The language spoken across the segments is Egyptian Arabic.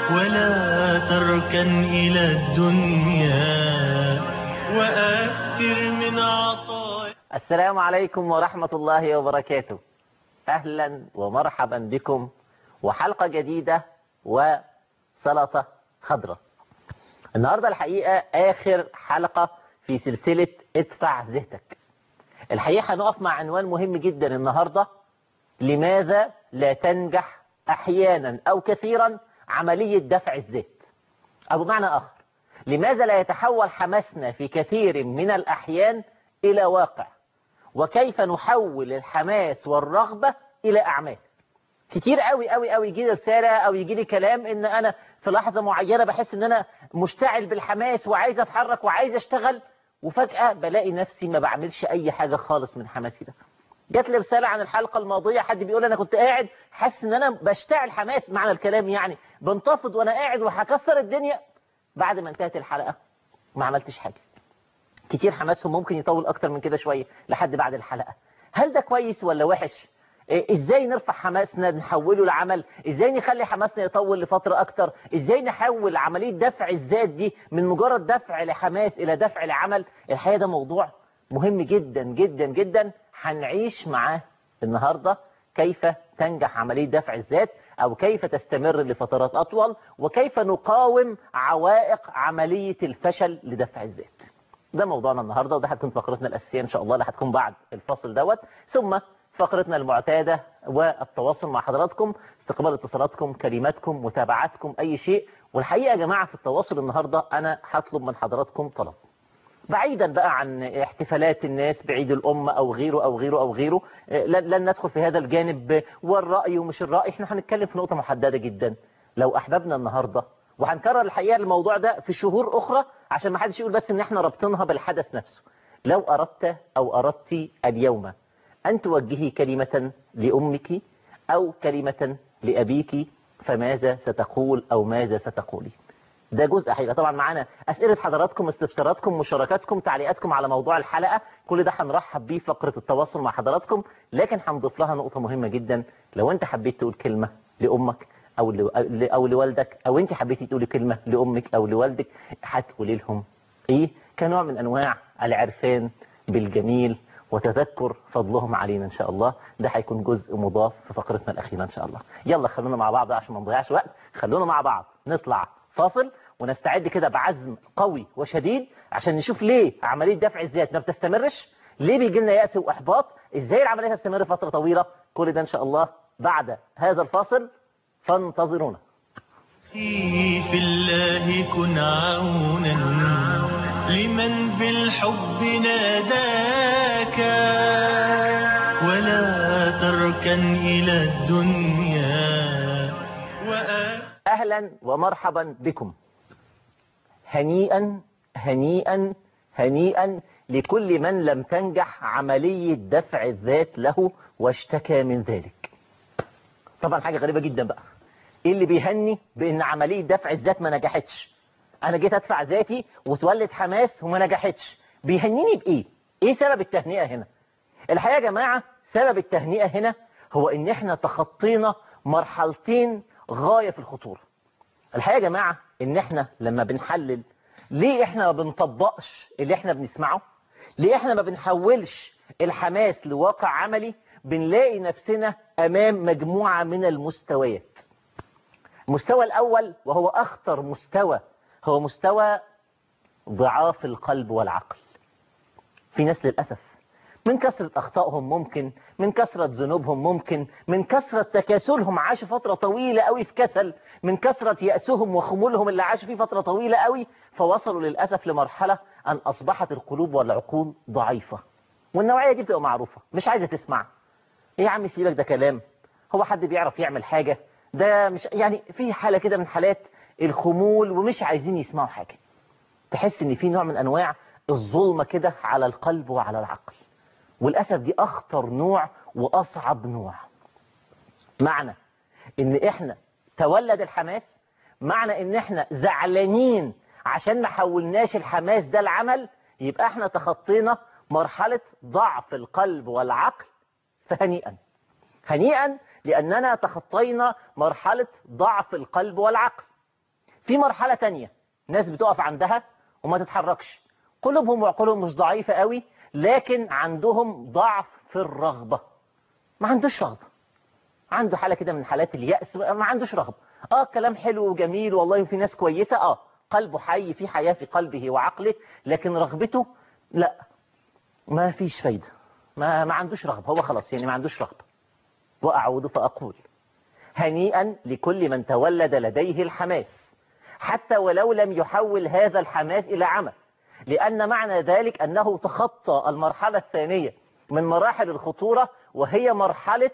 ولا تركن إلى الدنيا وأكثر من عطايا السلام عليكم ورحمة الله وبركاته أهلا ومرحبا بكم وحلقة جديدة وسلطة خضراء النهاردة الحقيقة آخر حلقة في سلسلة ادفع ذهتك الحقيقة هنقف مع عنوان مهم جدا النهاردة لماذا لا تنجح أحيانا أو كثيرا عملية دفع الذات أو بمعنى آخر لماذا لا يتحول حماسنا في كثير من الأحيان إلى واقع وكيف نحول الحماس والرغبة إلى أعمال كتير قوي قوي قوي يجي لي رسالة أو يجي لي كلام إن أنا في لحظة معينة بحس إن أنا مشتعل بالحماس وعايز أتحرك وعايز أشتغل وفجأة بلاقي نفسي ما بعملش أي حاجة خالص من حماسي ده جات لي رسالة عن الحلقة الماضية حد بيقول أنا كنت قاعد حاسس إن أنا بشتعل حماس معنى الكلام يعني بنتفض وأنا قاعد وهكسر الدنيا بعد ما انتهت الحلقة ما عملتش حاجة كتير حماسهم ممكن يطول أكتر من كده شوية لحد بعد الحلقة هل ده كويس ولا وحش إيه ازاي نرفع حماسنا نحوله لعمل ازاي نخلي حماسنا يطول لفترة اكتر ازاي نحول عملية دفع الذات دي من مجرد دفع لحماس الى دفع لعمل الحقيقة ده موضوع مهم جدا جدا جدا هنعيش معاه النهاردة كيف تنجح عملية دفع الذات او كيف تستمر لفترات اطول وكيف نقاوم عوائق عملية الفشل لدفع الذات ده موضوعنا النهاردة وده هتكون فقرتنا الأساسية إن شاء الله اللي هتكون بعد الفصل دوت ثم فقرتنا المعتادة والتواصل مع حضراتكم استقبال اتصالاتكم كلماتكم متابعاتكم أي شيء والحقيقة يا جماعة في التواصل النهاردة أنا هطلب من حضراتكم طلب بعيدا بقى عن احتفالات الناس بعيد الأم أو غيره أو غيره أو غيره لن لن ندخل في هذا الجانب والرأي ومش الرأي احنا هنتكلم في نقطة محددة جدا لو أحببنا النهاردة وهنكرر الحقيقة الموضوع ده في شهور أخرى عشان ما حدش يقول بس إن احنا ربطناها بالحدث نفسه لو أردت أو أردت اليوم أن توجهي كلمة لأمك أو كلمة لأبيك فماذا ستقول أو ماذا ستقولي ده جزء هيبقى طبعا معانا أسئلة حضراتكم استفساراتكم مشاركاتكم تعليقاتكم على موضوع الحلقة كل ده هنرحب بيه فقرة التواصل مع حضراتكم لكن هنضيف لها نقطة مهمة جدا لو أنت حبيت تقول كلمة لأمك أو أو لوالدك أو أنت حبيتي تقولي كلمة لأمك أو لوالدك هتقولي لهم إيه كنوع من أنواع العرفان بالجميل وتذكر فضلهم علينا إن شاء الله ده هيكون جزء مضاف في فقرتنا الأخيرة إن شاء الله يلا خلونا مع بعض عشان ما نضيعش وقت خلونا مع بعض نطلع فاصل ونستعد كده بعزم قوي وشديد عشان نشوف ليه عملية دفع الذات ما بتستمرش ليه بيجي لنا يأس وإحباط إزاي العملية تستمر فترة طويلة كل ده إن شاء الله بعد هذا الفاصل فانتظرونا في الله كن عونا لمن بالحب ناداك ولا تركن إلى الدنيا وأ... أهلا ومرحبا بكم هنيئا هنيئا هنيئا لكل من لم تنجح عملية دفع الذات له واشتكى من ذلك طبعا حاجة غريبة جدا بقى ايه اللي بيهني بان عملية دفع الذات ما نجحتش انا جيت ادفع ذاتي وتولد حماس وما نجحتش بيهنيني بايه ايه سبب التهنئة هنا الحقيقة يا جماعة سبب التهنئة هنا هو ان احنا تخطينا مرحلتين غاية في الخطورة الحقيقة يا جماعة ان احنا لما بنحلل ليه احنا ما بنطبقش اللي احنا بنسمعه ليه احنا ما بنحولش الحماس لواقع عملي بنلاقي نفسنا امام مجموعة من المستويات المستوى الأول وهو أخطر مستوى هو مستوى ضعاف القلب والعقل في ناس للأسف من كثرة أخطائهم ممكن من كثرة ذنوبهم ممكن من كثرة تكاسلهم عاشوا فترة طويلة قوي في كسل من كثرة يأسهم وخمولهم اللي عاشوا فيه فترة طويلة قوي فوصلوا للأسف لمرحلة أن أصبحت القلوب والعقول ضعيفة والنوعية دي بتبقى معروفة مش عايزة تسمع ايه يا عم سيبك ده كلام هو حد بيعرف يعمل حاجة ده مش يعني في حالة كده من حالات الخمول ومش عايزين يسمعوا حاجة تحس ان في نوع من انواع الظلمة كده على القلب وعلى العقل والأسف دي أخطر نوع وأصعب نوع معنى ان احنا تولد الحماس معنى ان احنا زعلانين عشان ما حولناش الحماس ده العمل يبقى احنا تخطينا مرحلة ضعف القلب والعقل فهنيئا هنيئا لأننا تخطينا مرحلة ضعف القلب والعقل في مرحلة تانية ناس بتقف عندها وما تتحركش قلوبهم وعقولهم مش ضعيفة قوي لكن عندهم ضعف في الرغبة ما عندوش رغبة عنده حالة كده من حالات اليأس ما عندوش رغبة اه كلام حلو وجميل والله في ناس كويسة اه قلبه حي في حياة في قلبه وعقله لكن رغبته لا ما فيش فايدة ما, ما عندوش رغبة هو خلاص يعني ما عندوش رغبة وأعود فأقول هنيئا لكل من تولد لديه الحماس حتى ولو لم يحول هذا الحماس إلى عمل لأن معنى ذلك أنه تخطى المرحلة الثانية من مراحل الخطورة وهي مرحلة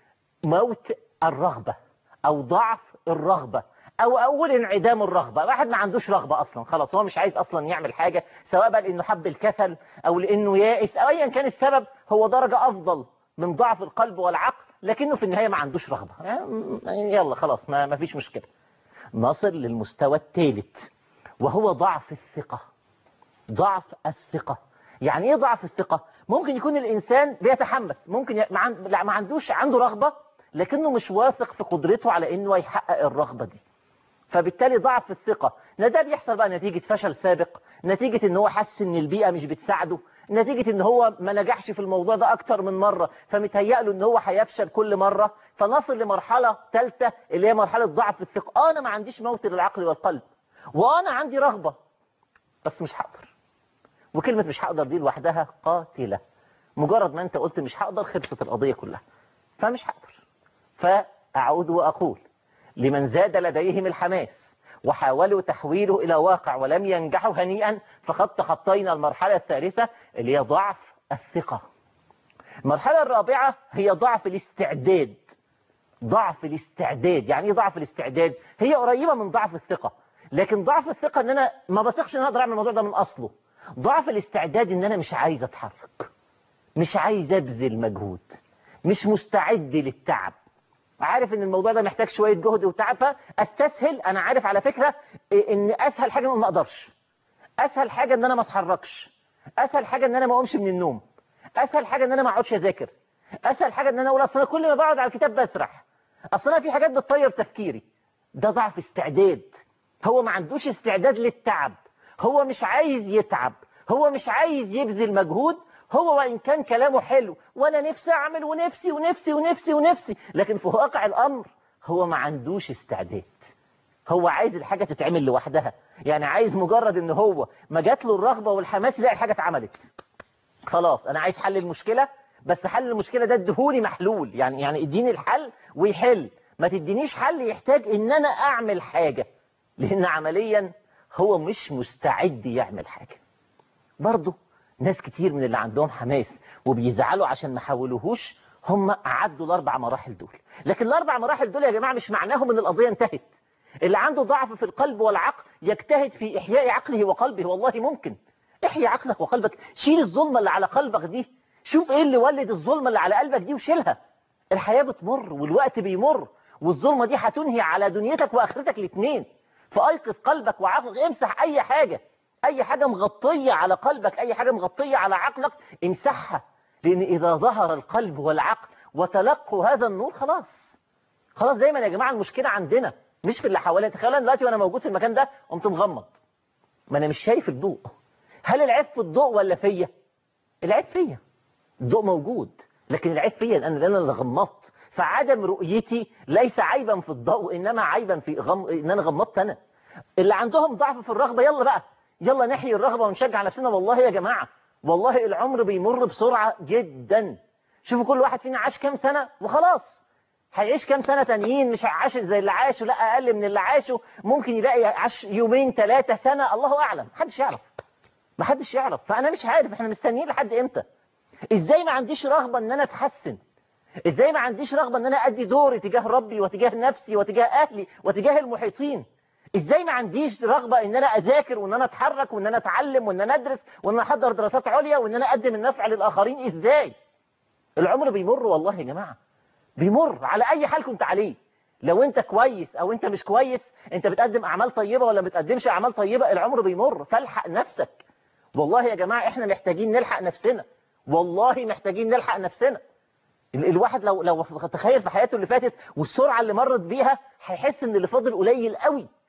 موت الرغبة أو ضعف الرغبة أو أول انعدام الرغبة واحد ما عندوش رغبة أصلا خلاص هو مش عايز أصلا يعمل حاجة سواء بقى لأنه حب الكسل أو لأنه يائس أو أيا كان السبب هو درجة أفضل من ضعف القلب والعقل لكنه في النهاية ما عندوش رغبة يعني يلا خلاص ما, ما فيش مشكلة نصل للمستوى الثالث وهو ضعف الثقة ضعف الثقة يعني ايه ضعف الثقة ممكن يكون الانسان بيتحمس ممكن ي... ما, عن... لا ما عندوش عنده رغبة لكنه مش واثق في قدرته على انه يحقق الرغبة دي فبالتالي ضعف الثقة ده بيحصل بقى نتيجة فشل سابق نتيجة ان هو حس ان البيئة مش بتساعده نتيجة ان هو ما نجحش في الموضوع ده اكتر من مرة فمتهيأ له ان هو هيفشل كل مرة فنصل لمرحلة ثالثة اللي هي مرحلة ضعف الثقة آه انا ما عنديش موت للعقل والقلب وانا عندي رغبة بس مش هقدر وكلمة مش هقدر دي لوحدها قاتلة مجرد ما انت قلت مش هقدر خلصت القضية كلها فمش هقدر فأعود وأقول لمن زاد لديهم الحماس وحاولوا تحويله إلى واقع ولم ينجحوا هنيئا فقد تخطينا المرحلة الثالثة اللي هي ضعف الثقة المرحلة الرابعة هي ضعف الاستعداد ضعف الاستعداد يعني ايه ضعف الاستعداد هي قريبة من ضعف الثقة لكن ضعف الثقة ان انا ما بثقش ان انا اقدر اعمل الموضوع ده من اصله ضعف الاستعداد ان انا مش عايز اتحرك مش عايز ابذل مجهود مش مستعد للتعب عارف ان الموضوع ده محتاج شوية جهد وتعب فاستسهل انا عارف على فكرة ان اسهل حاجة ما اقدرش اسهل حاجة ان انا ما اتحركش اسهل حاجة ان انا ما اقومش من النوم اسهل حاجة ان انا ما اقعدش اذاكر اسهل حاجة ان انا اقول اصل انا كل ما بقعد على الكتاب بسرح اصل انا في حاجات بتطير تفكيري ده ضعف استعداد هو ما عندوش استعداد للتعب هو مش عايز يتعب هو مش عايز يبذل مجهود هو وإن كان كلامه حلو وأنا نفسي أعمل ونفسي ونفسي ونفسي ونفسي لكن في واقع الأمر هو ما عندوش استعداد هو عايز الحاجة تتعمل لوحدها يعني عايز مجرد ان هو ما جات له الرغبة والحماس يلاقي الحاجة اتعملت خلاص انا عايز حل المشكلة بس حل المشكلة ده ادهولي محلول يعني يعني اديني الحل ويحل ما تدينيش حل يحتاج ان انا اعمل حاجة لان عمليا هو مش مستعد يعمل حاجة برضه ناس كتير من اللي عندهم حماس وبيزعلوا عشان ما حاولوهوش هم عدوا الاربع مراحل دول لكن الاربع مراحل دول يا جماعة مش معناهم ان القضية انتهت اللي عنده ضعف في القلب والعقل يجتهد في إحياء عقله وقلبه والله ممكن احيي عقلك وقلبك شيل الظلمة اللي على قلبك دي شوف ايه اللي ولد الظلمة اللي على قلبك دي وشيلها الحياة بتمر والوقت بيمر والظلمة دي هتنهي على دنيتك وآخرتك الاثنين فأيقظ قلبك وعقلك امسح أي حاجة أي حاجة مغطية على قلبك أي حاجة مغطية على عقلك امسحها لأن إذا ظهر القلب والعقل وتلقوا هذا النور خلاص خلاص دايما يا جماعة المشكلة عندنا مش في اللي حواليا تخيل انا دلوقتي وانا موجود في المكان ده قمت مغمض ما انا مش شايف الضوء هل العيب في الضوء ولا فيا العيب فيا الضوء موجود لكن العيب فيا لان انا اللي غمضت فعدم رؤيتي ليس عيبا في الضوء انما عيبا في غم... ان انا غمضت انا اللي عندهم ضعف في الرغبه يلا بقى يلا نحيي الرغبه ونشجع نفسنا والله يا جماعه والله العمر بيمر بسرعه جدا شوفوا كل واحد فينا عاش كام سنه وخلاص هيعيش كام سنة تانيين مش هيعاش زي اللي عاشه لا أقل من اللي عاشه ممكن يلاقي عاش يومين ثلاثة سنة الله أعلم محدش يعرف محدش يعرف فأنا مش عارف احنا مستنيين لحد إمتى إزاي ما عنديش رغبة إن أنا أتحسن إزاي ما عنديش رغبة إن أنا أدي دوري تجاه ربي وتجاه نفسي وتجاه أهلي وتجاه المحيطين إزاي ما عنديش رغبة إن أنا أذاكر وإن أنا أتحرك وإن أنا أتعلم وإن أنا أدرس وإن أنا أحضر دراسات عليا وإن أنا أقدم النفع للآخرين إزاي العمر بيمر والله يا جماعة بيمر على اي حال كنت عليه لو انت كويس او انت مش كويس انت بتقدم اعمال طيبة ولا ما بتقدمش اعمال طيبة العمر بيمر فالحق نفسك والله يا جماعة احنا محتاجين نلحق نفسنا والله محتاجين نلحق نفسنا الواحد لو لو تخيل في حياته اللي فاتت والسرعة اللي مرت بيها هيحس ان اللي فاضل قليل قوي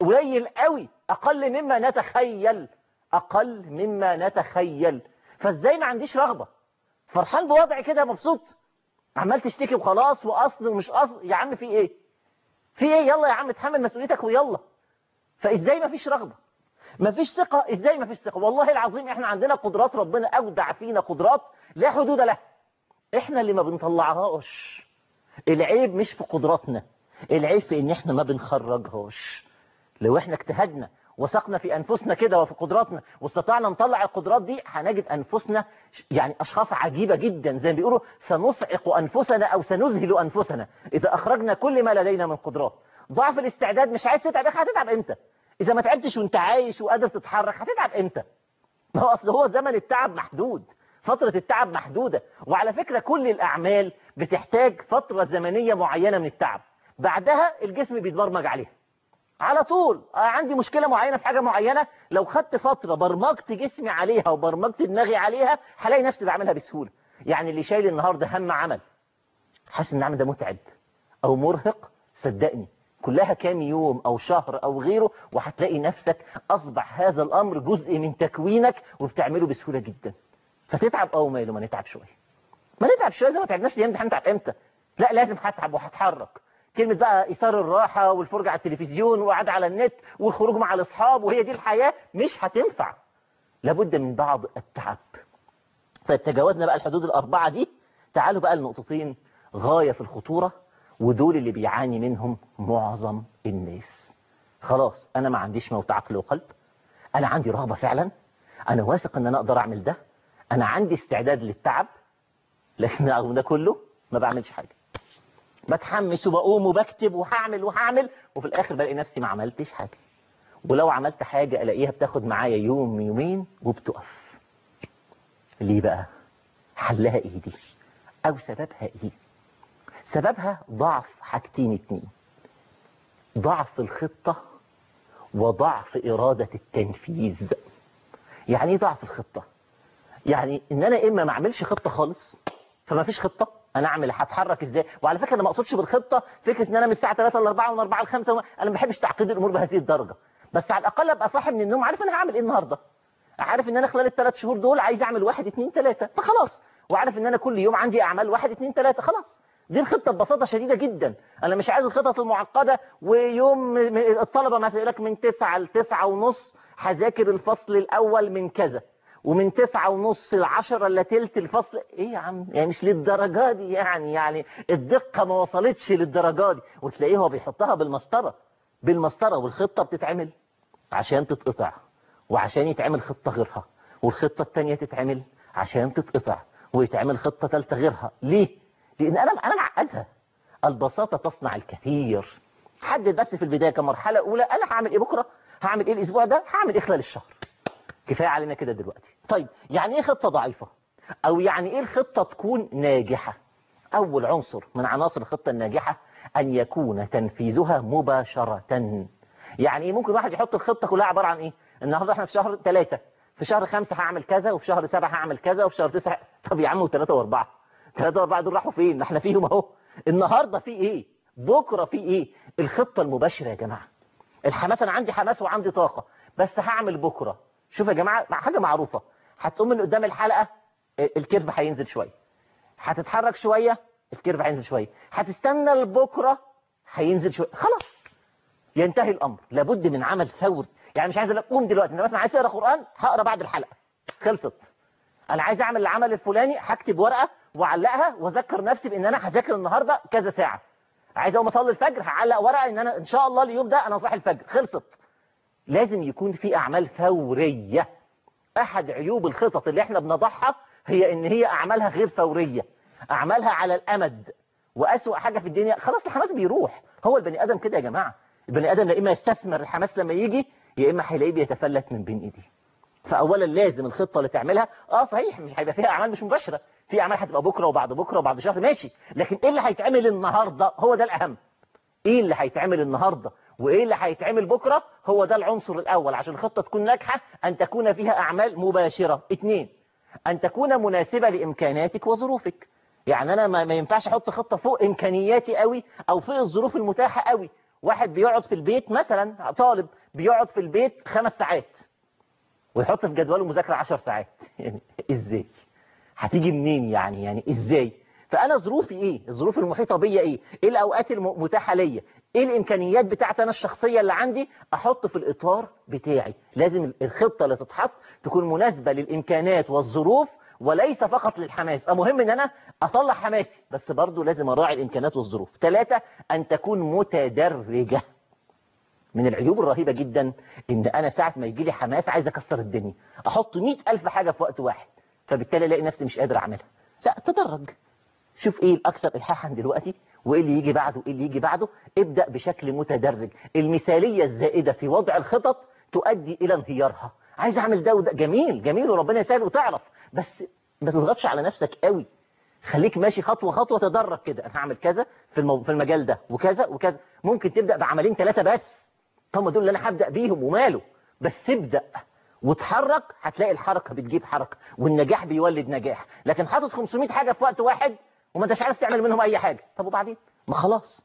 قليل قوي اقل مما نتخيل اقل مما نتخيل فازاي ما عنديش رغبه فرحان بوضعي كده مبسوط عمال تشتكي وخلاص واصل ومش اصل يا عم في ايه في ايه يلا يا عم اتحمل مسؤوليتك ويلا فازاي ما فيش رغبه ما فيش ثقه ازاي ما فيش ثقه والله العظيم احنا عندنا قدرات ربنا اودع فينا قدرات لا حدود لها احنا اللي ما بنطلعهاش العيب مش في قدراتنا العيب في ان احنا ما بنخرجهاش لو احنا اجتهدنا وثقنا في انفسنا كده وفي قدراتنا واستطعنا نطلع القدرات دي هنجد انفسنا يعني اشخاص عجيبه جدا زي ما بيقولوا سنصعق انفسنا او سنذهل انفسنا اذا اخرجنا كل ما لدينا من قدرات ضعف الاستعداد مش عايز تتعب هتتعب امتى اذا ما تعبتش وانت عايش وقادر تتحرك هتتعب امتى ما هو اصل هو زمن التعب محدود فترة التعب محدودة وعلى فكرة كل الأعمال بتحتاج فترة زمنية معينة من التعب بعدها الجسم بيتبرمج عليها على طول آه عندي مشكلة معينة في حاجة معينة لو خدت فترة برمجت جسمي عليها وبرمجت دماغي عليها هلاقي نفسي بعملها بسهولة يعني اللي شايل النهاردة هم عمل حاسس ان العمل ده متعب او مرهق صدقني كلها كام يوم او شهر او غيره وهتلاقي نفسك اصبح هذا الامر جزء من تكوينك وبتعمله بسهولة جدا فتتعب او ماله ما نتعب شوية ما نتعب شوية زي ما تعبناش الايام دي هنتعب امتى لا لازم هتعب وهتحرك كلمة بقى إيثار الراحة والفرجة على التلفزيون وقعد على النت والخروج مع الأصحاب وهي دي الحياة مش هتنفع لابد من بعض التعب فتجاوزنا بقى الحدود الأربعة دي تعالوا بقى لنقطتين غاية في الخطورة ودول اللي بيعاني منهم معظم الناس خلاص أنا ما عنديش موت عقل وقلب أنا عندي رغبة فعلا أنا واثق أن أنا أقدر أعمل ده أنا عندي استعداد للتعب لكن رغم ده كله ما بعملش حاجة بتحمس وبقوم وبكتب وهعمل وهعمل وفي الاخر بلاقي نفسي ما عملتش حاجه ولو عملت حاجه الاقيها بتاخد معايا يوم يومين وبتقف ليه بقى حلها ايه دي او سببها ايه سببها ضعف حاجتين اتنين ضعف الخطه وضعف اراده التنفيذ يعني ايه ضعف الخطه يعني ان انا اما ما اعملش خطه خالص فما فيش خطه انا اعمل هتحرك ازاي وعلى فكره انا ما اقصدش بالخطه فكره ان انا من الساعه 3 ل 4 ومن 4 ل 5 وما... انا ما بحبش تعقيد الامور بهذه الدرجه بس على الاقل ابقى صاحي من النوم عارف انا هعمل ايه النهارده عارف ان انا خلال الثلاث شهور دول عايز اعمل واحد اتنين تلاته فخلاص وعارف ان انا كل يوم عندي اعمال واحد اتنين تلاته خلاص دي الخطه ببساطه شديده جدا انا مش عايز الخطط المعقده ويوم الطلبه مثلا يقول لك من 9 ل 9 ونص هذاكر الفصل الاول من كذا ومن تسعة ونص العشرة الا تلت الفصل ايه يا عم يعني مش للدرجة دي يعني يعني الدقة ما وصلتش للدرجة دي وتلاقيه هو بيحطها بالمسطرة بالمسطرة والخطة بتتعمل عشان تتقطع وعشان يتعمل خطة غيرها والخطة التانية تتعمل عشان تتقطع ويتعمل خطة تالتة غيرها ليه؟ لأن أنا أنا معقدها البساطة تصنع الكثير حدد بس في البداية كمرحلة أولى أنا هعمل إيه بكرة؟ هعمل إيه الأسبوع ده؟ هعمل إيه خلال الشهر؟ كفاية علينا كده دلوقتي طيب يعني ايه خطة ضعيفة او يعني ايه الخطة تكون ناجحة اول عنصر من عناصر الخطة الناجحة ان يكون تنفيذها مباشرة يعني ايه ممكن واحد يحط الخطة كلها عبارة عن ايه النهاردة احنا في شهر ثلاثة في شهر خمسة هعمل كذا وفي شهر سبعة هعمل كذا وفي شهر تسعة طب يا عم وثلاثة واربعة ثلاثة واربعة دول راحوا فين ما احنا فيهم اهو النهاردة في ايه بكرة في ايه الخطة المباشرة يا جماعة الحماس انا عندي حماس وعندي طاقة بس هعمل بكرة شوف يا جماعة حاجة معروفة هتقوم من قدام الحلقة الكيرف هينزل شوية هتتحرك شوية الكيرف هينزل شوية هتستنى لبكرة هينزل شوية خلاص ينتهي الأمر لابد من عمل ثوري يعني مش عايز اقوم دلوقتي انا بس عايز اقرا قرآن هقرا بعد الحلقة خلصت انا عايز اعمل العمل الفلاني هكتب ورقة واعلقها واذكر نفسي بان انا هذاكر النهاردة كذا ساعة عايز اقوم اصلي الفجر هعلق ورقة ان انا ان شاء الله اليوم ده انا صاحي الفجر خلصت لازم يكون في أعمال فورية أحد عيوب الخطط اللي احنا بنضعها هي ان هي أعمالها غير فورية أعمالها على الأمد وأسوأ حاجة في الدنيا خلاص الحماس بيروح هو البني آدم كده يا جماعة البني آدم يا إما يستثمر الحماس لما يجي يا إما هيلاقيه بيتفلت من بين إيديه فأولا لازم الخطة اللي تعملها اه صحيح مش هيبقى فيها أعمال مش مباشرة في أعمال هتبقى بكرة وبعد بكرة وبعد شهر ماشي لكن إيه اللي هيتعمل النهاردة هو ده الأهم إيه اللي هيتعمل النهاردة وايه اللي هيتعمل بكرة هو ده العنصر الاول عشان الخطة تكون ناجحة ان تكون فيها اعمال مباشرة اتنين ان تكون مناسبة لامكاناتك وظروفك يعني انا ما ينفعش احط خطة فوق امكانياتي قوي او فوق الظروف المتاحة قوي واحد بيقعد في البيت مثلا طالب بيقعد في البيت خمس ساعات ويحط في جدوله مذاكرة عشر ساعات يعني ازاي هتيجي منين يعني يعني ازاي فانا ظروفي ايه الظروف المحيطه بيا ايه ايه الاوقات المتاحه ليا ايه الامكانيات بتاعتي انا الشخصيه اللي عندي احط في الاطار بتاعي لازم الخطه اللي تتحط تكون مناسبه للامكانات والظروف وليس فقط للحماس المهم ان انا اطلع حماسي بس برضو لازم اراعي الامكانات والظروف ثلاثة ان تكون متدرجة من العيوب الرهيبة جدا ان انا ساعة ما يجي لي حماس عايز اكسر الدنيا احط مئة الف حاجة في وقت واحد فبالتالي الاقي نفسي مش قادر اعملها لا تدرج شوف ايه الاكثر الحاحا دلوقتي وايه اللي يجي بعده وايه اللي يجي بعده ابدأ بشكل متدرج المثالية الزائدة في وضع الخطط تؤدي الى انهيارها عايز اعمل ده وده جميل جميل وربنا يسهل وتعرف بس ما تضغطش على نفسك قوي خليك ماشي خطوة خطوة تدرج كده انا هعمل كذا في المو... في المجال ده وكذا وكذا ممكن تبدأ بعملين ثلاثة بس هم دول اللي انا هبدأ بيهم وماله بس تبدأ وتحرك هتلاقي الحركة بتجيب حركة والنجاح بيولد نجاح لكن حاطط 500 حاجة في وقت واحد وما انتش عارف تعمل منهم اي حاجة طب وبعدين ما خلاص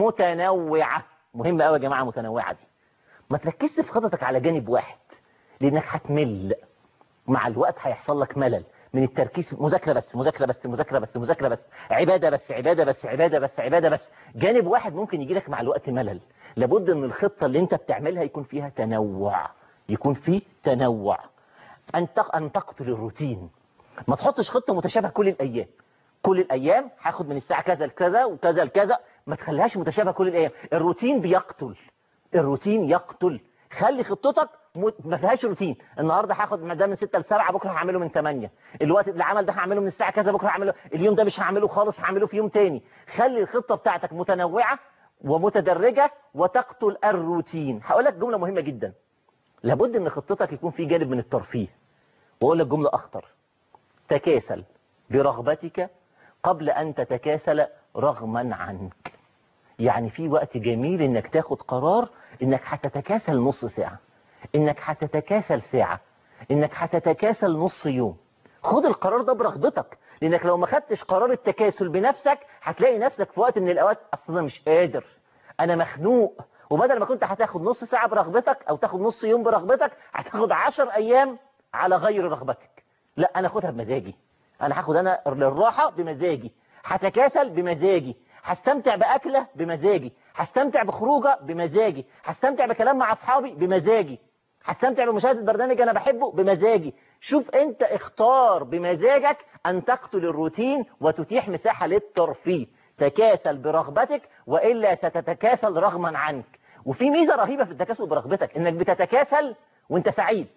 متنوعة مهمة قوي يا جماعة متنوعة دي ما تركزش في خططك على جانب واحد لانك هتمل مع الوقت هيحصل لك ملل من التركيز مذاكرة بس مذاكرة بس مذاكرة بس مذاكرة بس عبادة بس عبادة بس عبادة بس عبادة بس جانب واحد ممكن يجي لك مع الوقت ملل لابد ان الخطة اللي انت بتعملها يكون فيها تنوع يكون فيه تنوع ان ان تقتل الروتين ما تحطش خطة متشابهة كل الايام كل الايام هاخد من الساعة كذا لكذا وكذا لكذا ما تخليهاش متشابهة كل الايام الروتين بيقتل الروتين يقتل خلي خطتك ما فيهاش روتين النهارده هاخد ما ده من 6 ل 7 بكره هعمله من 8 الوقت اللي عمل ده هعمله من الساعه كذا بكره هعمله اليوم ده مش هعمله خالص هعمله في يوم تاني خلي الخطه بتاعتك متنوعه ومتدرجه وتقتل الروتين هقول لك جمله مهمه جدا لابد ان خطتك يكون في جانب من الترفيه واقول لك جمله اخطر تكاسل برغبتك قبل ان تتكاسل رغما عنك يعني في وقت جميل انك تاخد قرار انك هتتكاسل نص ساعة انك هتتكاسل ساعة انك هتتكاسل نص يوم خد القرار ده برغبتك لانك لو ما خدتش قرار التكاسل بنفسك هتلاقي نفسك في وقت من الاوقات اصلا مش قادر انا مخنوق وبدل ما كنت هتاخد نص ساعة برغبتك او تاخد نص يوم برغبتك هتاخد عشر ايام على غير رغبتك لا انا اخدها بمزاجي انا هاخد انا للراحة بمزاجي هتكاسل بمزاجي هستمتع بأكلة بمزاجي هستمتع بخروجة بمزاجي هستمتع بكلام مع أصحابي بمزاجي هستمتع بمشاهدة برنامج أنا بحبه بمزاجي شوف أنت اختار بمزاجك أن تقتل الروتين وتتيح مساحة للترفيه تكاسل برغبتك وإلا ستتكاسل رغما عنك وفي ميزة رهيبة في التكاسل برغبتك إنك بتتكاسل وانت سعيد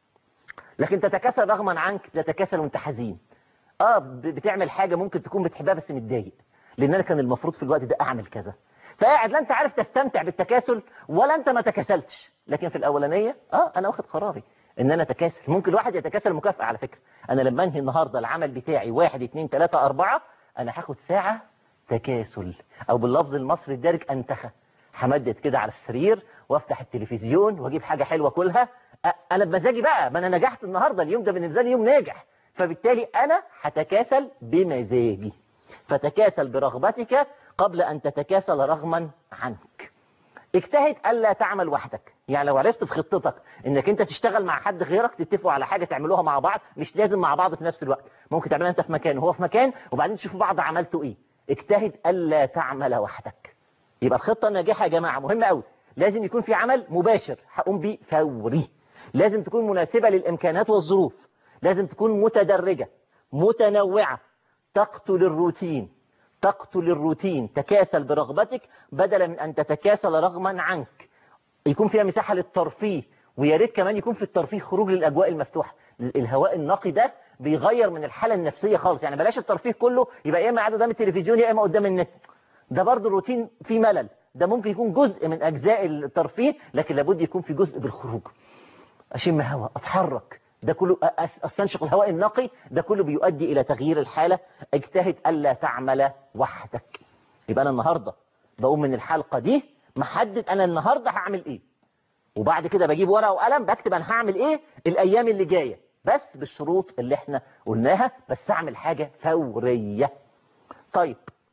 لكن تتكاسل رغما عنك تتكاسل وانت حزين اه بتعمل حاجة ممكن تكون بتحبها بس متضايق لان انا كان المفروض في الوقت ده اعمل كذا فقاعد لا انت عارف تستمتع بالتكاسل ولا انت ما تكاسلتش لكن في الاولانيه اه انا واخد قراري ان انا اتكاسل ممكن الواحد يتكاسل مكافأة على فكرة انا لما انهي النهاردة العمل بتاعي واحد اتنين تلاتة اربعة انا هاخد ساعة تكاسل او باللفظ المصري الدارج انتخى همدد كده على السرير وافتح التلفزيون واجيب حاجة حلوة كلها انا بمزاجي بقى ما انا نجحت النهاردة اليوم ده بالنسبة لي يوم ناجح فبالتالي انا هتكاسل بمزاجي فتكاسل برغبتك قبل أن تتكاسل رغما عنك اجتهد ألا تعمل وحدك يعني لو عرفت في خطتك انك انت تشتغل مع حد غيرك تتفقوا على حاجة تعملوها مع بعض مش لازم مع بعض في نفس الوقت ممكن تعملها انت في مكان وهو في مكان وبعدين تشوفوا بعض عملتوا ايه اجتهد ألا تعمل وحدك يبقى الخطة الناجحة يا جماعة مهمة قوي لازم يكون في عمل مباشر هقوم بيه فوري لازم تكون مناسبة للإمكانات والظروف لازم تكون متدرجة متنوعة تقتل الروتين تقتل الروتين تكاسل برغبتك بدلا من أن تتكاسل رغما عنك يكون فيها مساحة للترفيه ويا ريت كمان يكون في الترفيه خروج للأجواء المفتوحة الهواء النقي ده بيغير من الحالة النفسية خالص يعني بلاش الترفيه كله يبقى يا إما قاعد قدام التلفزيون يا إما قدام النت ده برضه الروتين فيه ملل ده ممكن يكون جزء من أجزاء الترفيه لكن لابد يكون في جزء بالخروج أشم هواء أتحرك ده كله استنشق الهواء النقي ده كله بيؤدي إلى تغيير الحالة اجتهد ألا تعمل وحدك يبقى أنا النهاردة بقوم من الحلقة دي محدد أنا النهاردة هعمل إيه وبعد كده بجيب ورقة وقلم بكتب أنا هعمل إيه الأيام اللي جاية بس بالشروط اللي احنا قلناها بس أعمل حاجة فورية طيب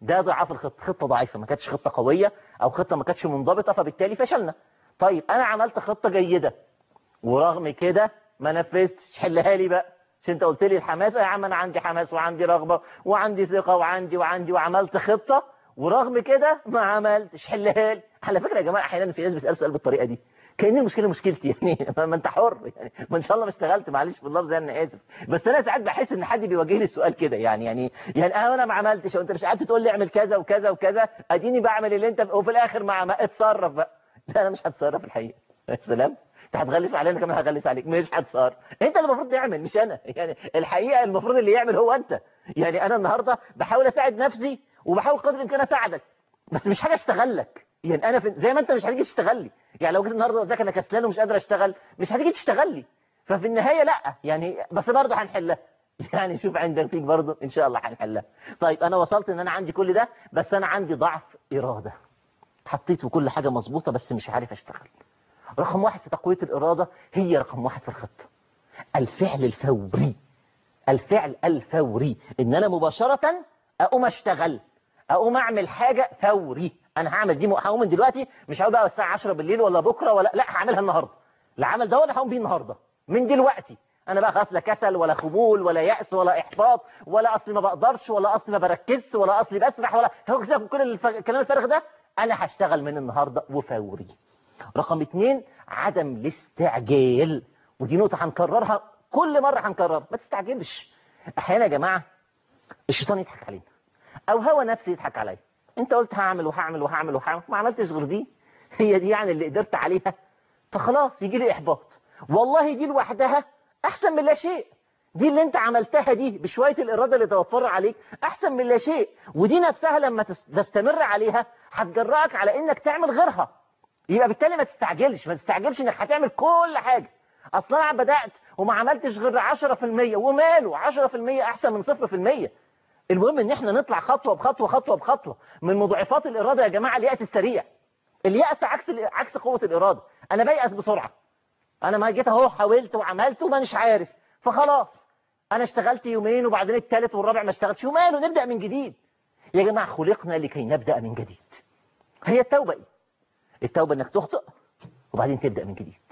ده ضعاف الخطة خطة ضعيفة ما كانتش خطة قوية او خطة ما كانتش منضبطة فبالتالي فشلنا طيب انا عملت خطة جيدة ورغم كده ما نفذتش حلها لي بقى مش انت قلت لي الحماس يا عم انا عندي حماس وعندي رغبة وعندي ثقة وعندي وعندي وعملت خطة ورغم كده ما عملتش حلها لي على فكرة يا جماعة احيانا في ناس بيسألوا سؤال بالطريقة دي كأن المشكلة مشكلتي يعني ما انت حر يعني ما ان شاء الله ما اشتغلت معلش باللفظ يعني انا اسف بس انا ساعات بحس ان حد بيواجهني السؤال كده يعني يعني يعني اه انا ما عملتش وانت مش قعدت تقول لي اعمل كذا وكذا وكذا اديني بعمل اللي انت وفي الاخر ما عم... اتصرف بقى لا انا مش هتصرف الحقيقة يا سلام انت هتغلس علينا كمان هغلس عليك مش هتصرف انت اللي المفروض تعمل مش انا يعني الحقيقة المفروض اللي يعمل هو انت يعني انا النهاردة بحاول اساعد نفسي وبحاول قدر الامكان اساعدك بس مش حاجة اشتغل لك يعني انا في... زي ما انت مش هتيجي تشتغل لي يعني لو جيت النهارده قلت لك انا كسلان ومش قادر اشتغل مش هتيجي تشتغل لي ففي النهايه لا يعني بس برضه هنحلها يعني شوف عندك فيك برضه ان شاء الله هنحلها طيب انا وصلت ان انا عندي كل ده بس انا عندي ضعف اراده حطيت وكل حاجه مظبوطه بس مش عارف اشتغل رقم واحد في تقويه الاراده هي رقم واحد في الخطه الفعل الفوري الفعل الفوري ان انا مباشره اقوم اشتغل اقوم اعمل حاجه فوري انا هعمل دي هقوم من دلوقتي مش هقول بقى الساعه 10 بالليل ولا بكره ولا لا هعملها النهارده العمل ده ولا هقوم بيه النهارده من دلوقتي انا بقى خلاص لا كسل ولا خمول ولا يأس ولا احباط ولا اصلي ما بقدرش ولا اصلي ما بركزش ولا اصلي بسرح ولا هو كده كل الف... الكلام الفارغ ده انا هشتغل من النهارده وفوري رقم اتنين عدم الاستعجال ودي نقطه هنكررها كل مره هنكررها ما تستعجلش احيانا يا جماعه الشيطان يضحك علينا او هوى نفسي يضحك عليا انت قلت هعمل وهعمل وهعمل وهعمل ما عملتش غير دي هي دي يعني اللي قدرت عليها فخلاص يجي لي احباط والله دي لوحدها احسن من لا شيء دي اللي انت عملتها دي بشوية الإرادة اللي توفر عليك أحسن من لا شيء ودي نفسها لما تستمر عليها هتجرأك على إنك تعمل غيرها يبقى بالتالي ما تستعجلش ما تستعجلش إنك هتعمل كل حاجة أصلا أنا بدأت وما عملتش غير 10% وماله 10% أحسن من 0% المهم ان احنا نطلع خطوة بخطوة خطوة بخطوة من مضاعفات الإرادة يا جماعة اليأس السريع اليأس عكس عكس قوة الإرادة أنا بيأس بسرعة أنا ما جيت أهو حاولت وعملت وما مش عارف فخلاص أنا اشتغلت يومين وبعدين الثالث والرابع ما اشتغلتش وماله نبدأ من جديد يا جماعة خلقنا لكي نبدأ من جديد هي التوبة إيه؟ التوبة إنك تخطئ وبعدين تبدأ من جديد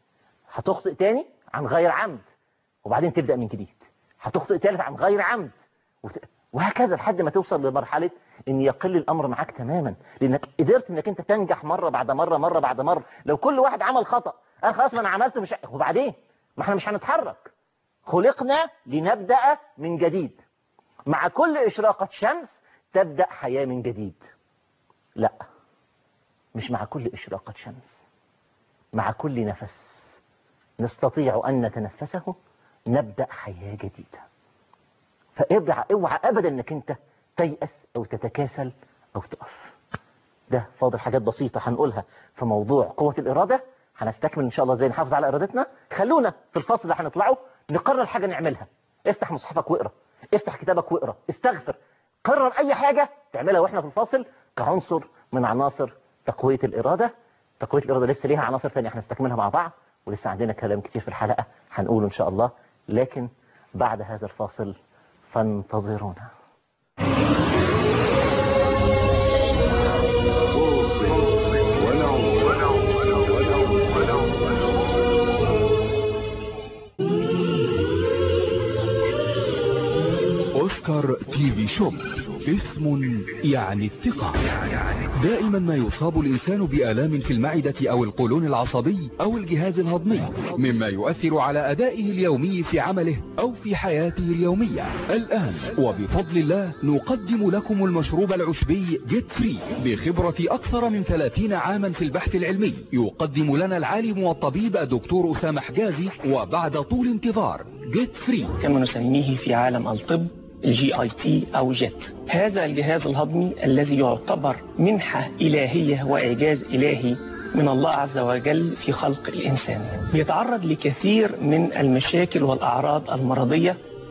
هتخطئ تاني عن غير عمد وبعدين تبدأ من جديد هتخطئ ثالث عن غير عمد وت... وهكذا لحد ما توصل لمرحلة ان يقل الامر معاك تماما لانك قدرت انك انت تنجح مرة بعد مرة مرة بعد مرة لو كل واحد عمل خطأ قال خلاص ما انا عملت مش وبعدين ما احنا مش هنتحرك خلقنا لنبدأ من جديد مع كل اشراقة شمس تبدأ حياة من جديد لا مش مع كل اشراقة شمس مع كل نفس نستطيع ان نتنفسه نبدأ حياة جديدة فارجع اوعى ابدا انك انت تيأس او تتكاسل او تقف ده فاضل حاجات بسيطة هنقولها في موضوع قوة الإرادة هنستكمل إن شاء الله ازاي نحافظ على إرادتنا خلونا في الفصل اللي هنطلعه نقرر حاجة نعملها افتح مصحفك واقرا افتح كتابك واقرا استغفر قرر أي حاجة تعملها وإحنا في الفاصل كعنصر من عناصر تقوية الإرادة تقوية الإرادة لسه ليها عناصر ثانية هنستكملها مع بعض ولسه عندنا كلام كتير في الحلقة هنقوله إن شاء الله لكن بعد هذا الفاصل فانتظرونا أوسكار تي في شوب اسم يعني الثقة دائما ما يصاب الإنسان بآلام في المعدة أو القولون العصبي أو الجهاز الهضمي مما يؤثر على أدائه اليومي في عمله أو في حياته اليومية الآن وبفضل الله نقدم لكم المشروب العشبي جيت فري بخبرة أكثر من 30 عاما في البحث العلمي يقدم لنا العالم والطبيب الدكتور أسامة حجازي وبعد طول انتظار جيت فري كما نسميه في عالم الطب الجي اي تي او جيت هذا الجهاز الهضمي الذي يعتبر منحة إلهية وإعجاز إلهي من الله عز وجل في خلق الإنسان يتعرض لكثير من المشاكل والأعراض المرضية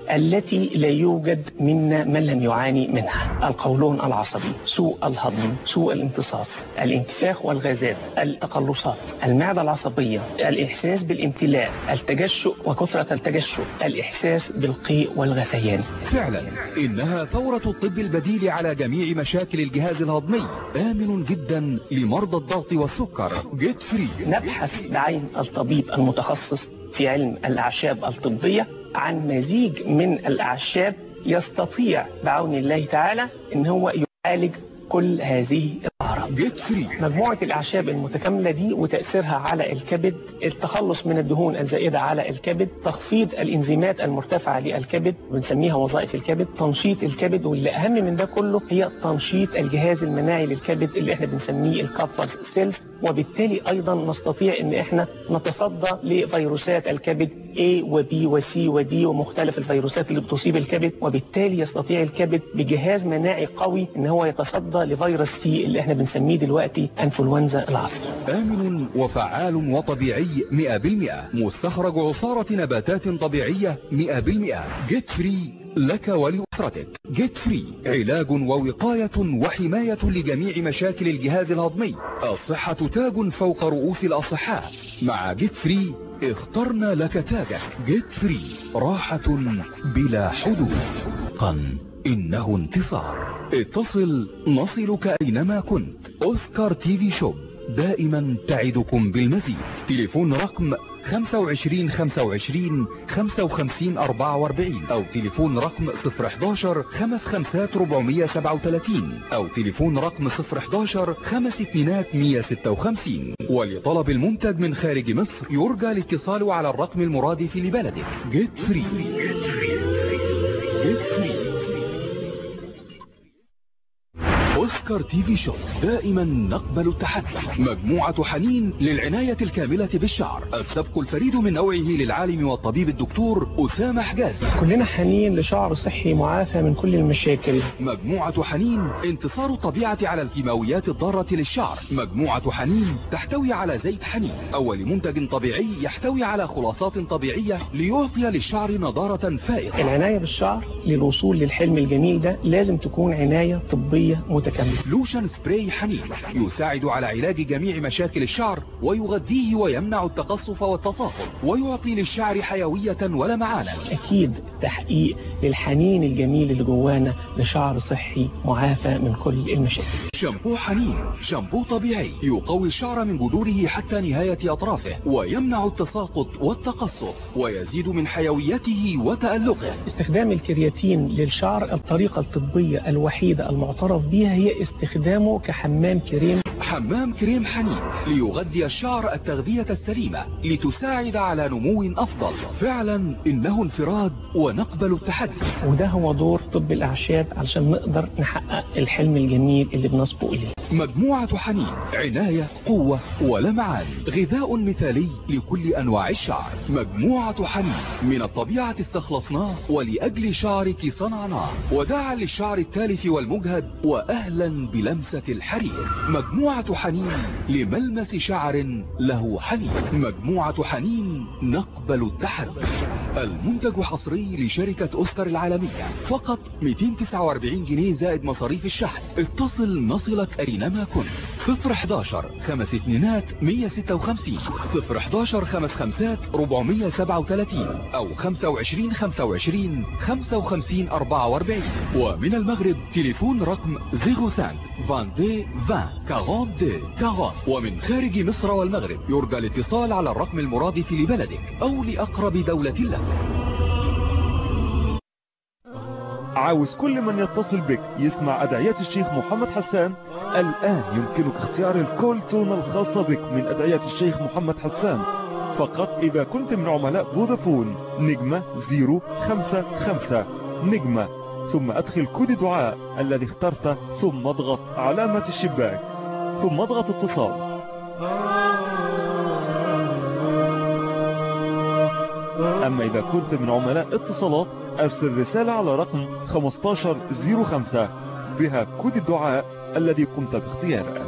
التي لا يوجد منا من لم يعاني منها القولون العصبي سوء الهضم سوء الامتصاص الانتفاخ والغازات التقلصات المعدة العصبية الإحساس بالامتلاء التجشؤ وكثرة التجشؤ الإحساس بالقيء والغثيان فعلا إنها ثورة الطب البديل على جميع مشاكل الجهاز الهضمي آمن جدا لمرضى الضغط والسكر جيت فري نبحث بعين الطبيب المتخصص في علم الأعشاب الطبية عن مزيج من الأعشاب يستطيع بعون الله تعالى ان هو يعالج كل هذه الأعراض جيت فري مجموعة الأعشاب المتكاملة دي وتأثيرها على الكبد التخلص من الدهون الزائدة على الكبد تخفيض الإنزيمات المرتفعة للكبد بنسميها وظائف الكبد تنشيط الكبد واللي أهم من ده كله هي تنشيط الجهاز المناعي للكبد اللي احنا بنسميه الكابفر سيلز وبالتالي أيضا نستطيع ان احنا نتصدى لفيروسات الكبد A و B و C و D ومختلف الفيروسات اللي بتصيب الكبد وبالتالي يستطيع الكبد بجهاز مناعي قوي ان هو يتصدى لفيروس سي اللي احنا بنسميه دلوقتي انفلونزا العصر آمن وفعال وطبيعي 100% مستخرج عصارة نباتات طبيعية 100% جيت فري لك ولأسرتك جيت فري علاج ووقاية وحماية لجميع مشاكل الجهاز الهضمي الصحة تاج فوق رؤوس الأصحاء مع جيت فري اخترنا لك تاجك جيت فري راحة بلا حدود قن إنه انتصار اتصل نصلك أينما كنت أوسكار تي في شوب دائما تعدكم بالمزيد تليفون رقم 25 25 55 44 او تليفون رقم 011 55 437 او تليفون رقم 011 5 اتنينات 156 ولطلب المنتج من خارج مصر يرجى الاتصال على الرقم المرادف لبلدك جيت فري جيت فري اوسكار تي في شوب دائما نقبل التحدي مجموعة حنين للعناية الكاملة بالشعر السبق الفريد من نوعه للعالم والطبيب الدكتور أسامة حجازي كلنا حنين لشعر صحي معافى من كل المشاكل مجموعة حنين انتصار الطبيعة على الكيماويات الضارة للشعر مجموعة حنين تحتوي على زيت حنين أول منتج طبيعي يحتوي على خلاصات طبيعية ليعطي للشعر نضارة فائقة العناية بالشعر للوصول للحلم الجميل ده لازم تكون عناية طبية متكاملة لوشن سبراي حنين يساعد على علاج جميع مشاكل الشعر ويغذيه ويمنع التقصف والتصاقل ويعطي للشعر حيوية ولمعانا أكيد تحقيق للحنين الجميل اللي جوانا لشعر صحي معافى من كل المشاكل شامبو حنين شامبو طبيعي يقوي الشعر من جذوره حتى نهاية أطرافه ويمنع التساقط والتقصف ويزيد من حيويته وتألقه استخدام الكرياتين للشعر الطريقة الطبية الوحيدة المعترف بها هي استخدامه كحمام كريم حمام كريم حنين ليغذي الشعر التغذية السليمة لتساعد على نمو أفضل فعلا إنه انفراد ونقبل التحدي وده هو دور طب الأعشاب علشان نقدر نحقق الحلم الجميل اللي بنصبو إليه مجموعة حنين عناية قوة ولمعان غذاء مثالي لكل أنواع الشعر مجموعة حنين من الطبيعة استخلصناه ولأجل شعرك صنعناه وداعا للشعر التالف والمجهد وأهلا بلمسة الحرير مجموعة حنين لملمس شعر له حنين مجموعة حنين نقبل التحدي المنتج حصري لشركة أوسكار العالمية فقط 249 جنيه زائد مصاريف الشحن اتصل نصلك أينما كنت 011 خمس اتنينات 156 011 خمس خمسات 437 أو 25 25 55 44 ومن المغرب تليفون رقم 05 22 20 42 40 ومن خارج مصر والمغرب يرجى الاتصال على الرقم المرادف لبلدك أو لأقرب دولة لك عاوز كل من يتصل بك يسمع أدعية الشيخ محمد حسان الآن يمكنك اختيار الكول تون الخاصة بك من أدعية الشيخ محمد حسان فقط إذا كنت من عملاء فودافون نجمة 055 نجمة ثم أدخل كود دعاء الذي اخترته ثم اضغط علامة الشباك ثم اضغط اتصال أما إذا كنت من عملاء اتصالات أرسل رسالة على رقم 1505 بها كود الدعاء الذي قمت باختياره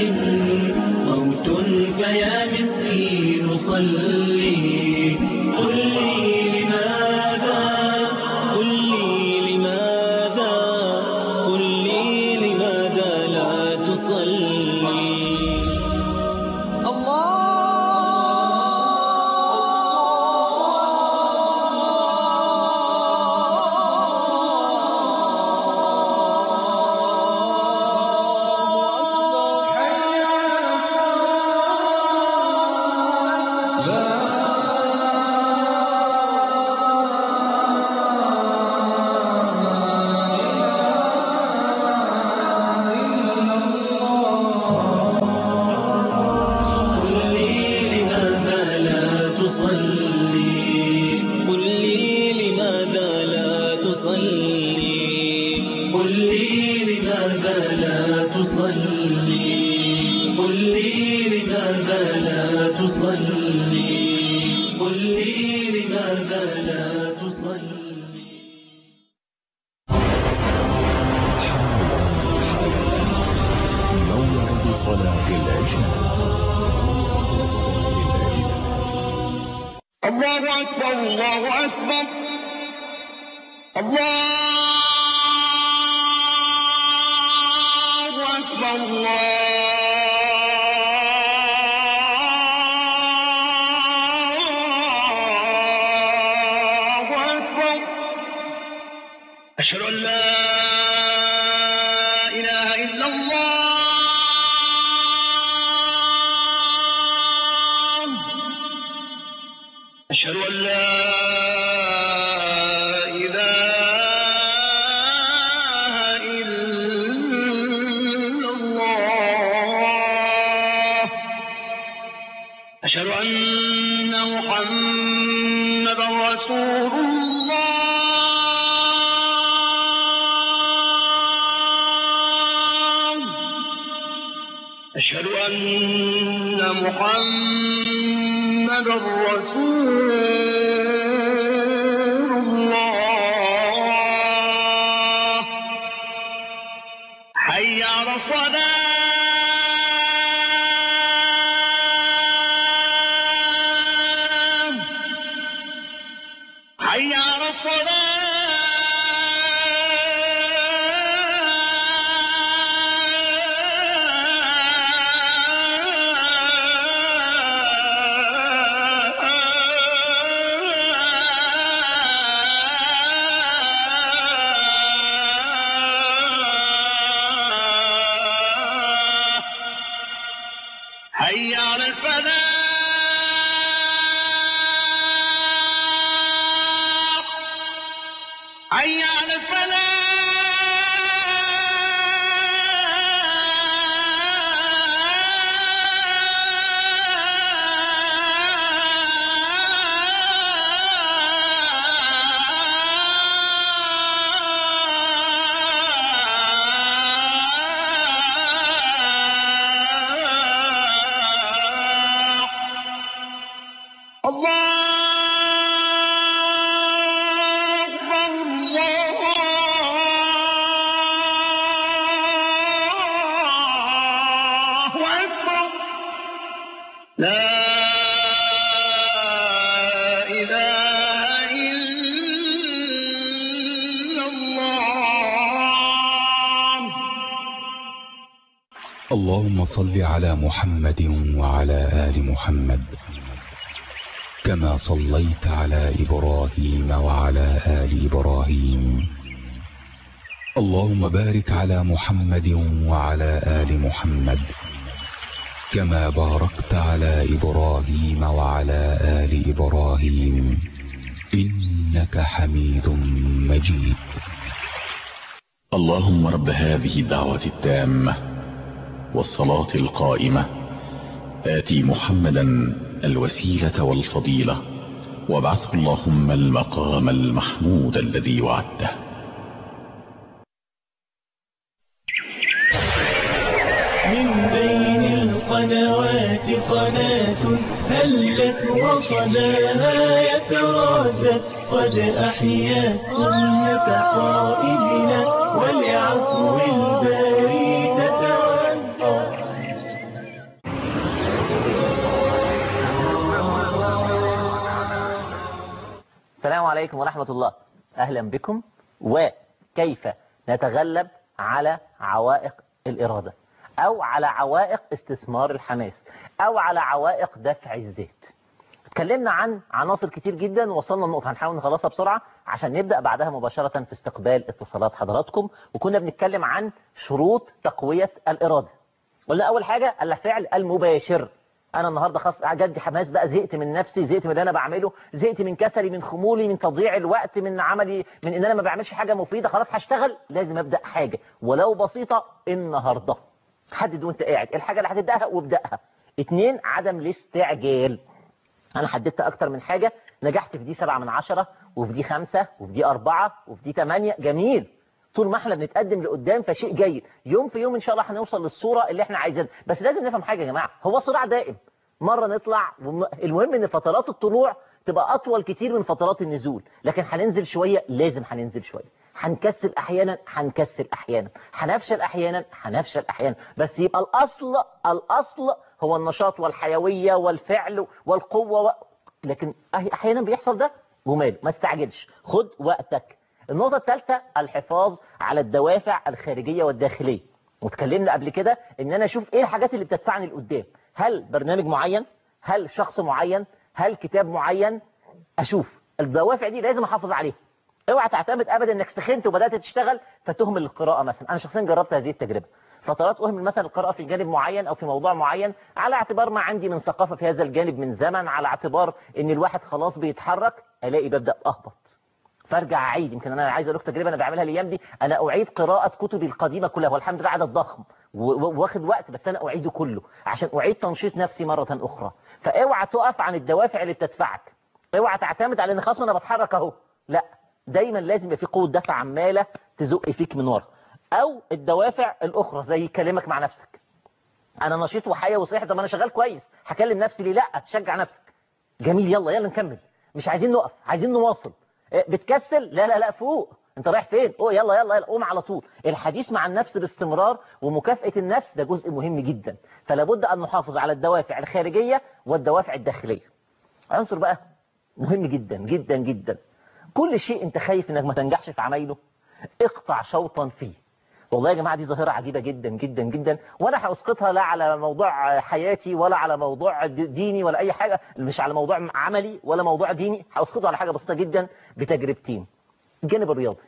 موت فيا مسكين صلي قل لي لماذا قل لي لماذا قل لي لماذا لا تصلي قل لي لماذا لا تصلي قل لي لماذا لا تصلي قل لي لماذا لا تصلي قل لي لماذا لا تصلي قل لي لماذا لا تصلي موعد صلاة العشاء الله أكبر الله أكبر الله أكبر الله أكبر أشهد أن لا إله إلا الله أشهد أن لا إله إلا الله أشهد أن محمدا رسول الله أشهد أن محمدا رسول الله حي على الصلاة حي على الصلاة حي على الفلاح حي على الفلاح الله أكبر الله أكبر لا إله إلا الله اللهم صل على محمد وعلى آل محمد كما صليت على إبراهيم وعلى آل إبراهيم اللهم بارك على محمد وعلى آل محمد كما باركت على إبراهيم وعلى آل إبراهيم إنك حميد مجيد اللهم رب هذه الدعوة التامة والصلاة القائمة آتي محمدا الوسيلة والفضيلة وابعثه اللهم المقام المحمود الذي وعدته من بين القنوات قناة هلت وصداها يترادد قد أحيا سنة قائدنا ولعفو الباري تتودد عليكم ورحمة الله أهلا بكم وكيف نتغلب على عوائق الإرادة أو على عوائق استثمار الحماس أو على عوائق دفع الذات اتكلمنا عن عناصر كتير جدا ووصلنا لنقطة هنحاول نخلصها بسرعة عشان نبدأ بعدها مباشرة في استقبال اتصالات حضراتكم وكنا بنتكلم عن شروط تقوية الإرادة قلنا أول حاجة الفعل المباشر انا النهارده خلاص جدي حماس بقى زهقت من نفسي زهقت من اللي انا بعمله زهقت من كسلي من خمولي من تضييع الوقت من عملي من ان انا ما بعملش حاجه مفيده خلاص هشتغل لازم ابدا حاجه ولو بسيطه النهارده حدد وانت قاعد الحاجه اللي هتبداها وابداها اتنين عدم الاستعجال انا حددت اكتر من حاجه نجحت في دي سبعة من عشرة وفي دي خمسة وفي دي أربعة وفي دي تمانية جميل طول ما احنا بنتقدم لقدام فشيء جيد يوم في يوم ان شاء الله هنوصل للصورة اللي احنا عايزينها بس لازم نفهم حاجة يا جماعة هو صراع دائم مرة نطلع وم- المهم ان فترات الطلوع تبقى اطول كتير من فترات النزول لكن هننزل شوية لازم هننزل شوية هنكسل احيانا هنكسل احيانا هنفشل احيانا هنفشل احيانا بس يبقى الاصل الاصل هو النشاط والحيوية والفعل والقوة و... لكن أح- احيانا بيحصل ده وماله ما استعجلش خد وقتك النقطة الثالثة الحفاظ على الدوافع الخارجية والداخلية واتكلمنا قبل كده ان انا اشوف ايه الحاجات اللي بتدفعني لقدام هل برنامج معين هل شخص معين هل كتاب معين اشوف الدوافع دي لازم احافظ عليها اوعى تعتمد ابدا انك سخنت وبدات تشتغل فتهمل القراءه مثلا انا شخصيا جربت هذه التجربه فترات اهمل مثلا القراءه في جانب معين او في موضوع معين على اعتبار ما عندي من ثقافه في هذا الجانب من زمن على اعتبار ان الواحد خلاص بيتحرك الاقي ببدا اهبط فارجع اعيد يمكن انا عايز اقول لك تجربه انا بعملها الايام دي انا اعيد قراءه كتبي القديمه كلها والحمد لله عدد ضخم و- و- واخد وقت بس انا اعيده كله عشان اعيد تنشيط نفسي مره اخرى فاوعى تقف عن الدوافع اللي بتدفعك اوعى تعتمد على ان خلاص انا بتحرك اهو لا دايما لازم يبقى في قوه دفع عماله تزق فيك من ورا او الدوافع الاخرى زي كلامك مع نفسك انا نشيط وحي وصحي طب انا شغال كويس هكلم نفسي ليه لا تشجع نفسك جميل يلا يلا نكمل مش عايزين نقف عايزين نواصل إيه، بتكسل لا لا لا فوق انت رايح فين اوه يلا يلا يلا قوم على طول الحديث مع النفس باستمرار ومكافأة النفس ده جزء مهم جدا فلا بد ان نحافظ على الدوافع الخارجية والدوافع الداخلية عنصر بقى مهم جدا جدا جدا كل شيء انت خايف انك ما تنجحش في عمايله اقطع شوطا فيه والله يا جماعة دي ظاهرة عجيبة جدا جدا جدا وانا هاسقطها لا على موضوع حياتي ولا على موضوع د- ديني ولا اي حاجة مش على موضوع عملي ولا موضوع ديني هاسقطها على حاجة بسيطة جدا بتجربتين الجانب الرياضي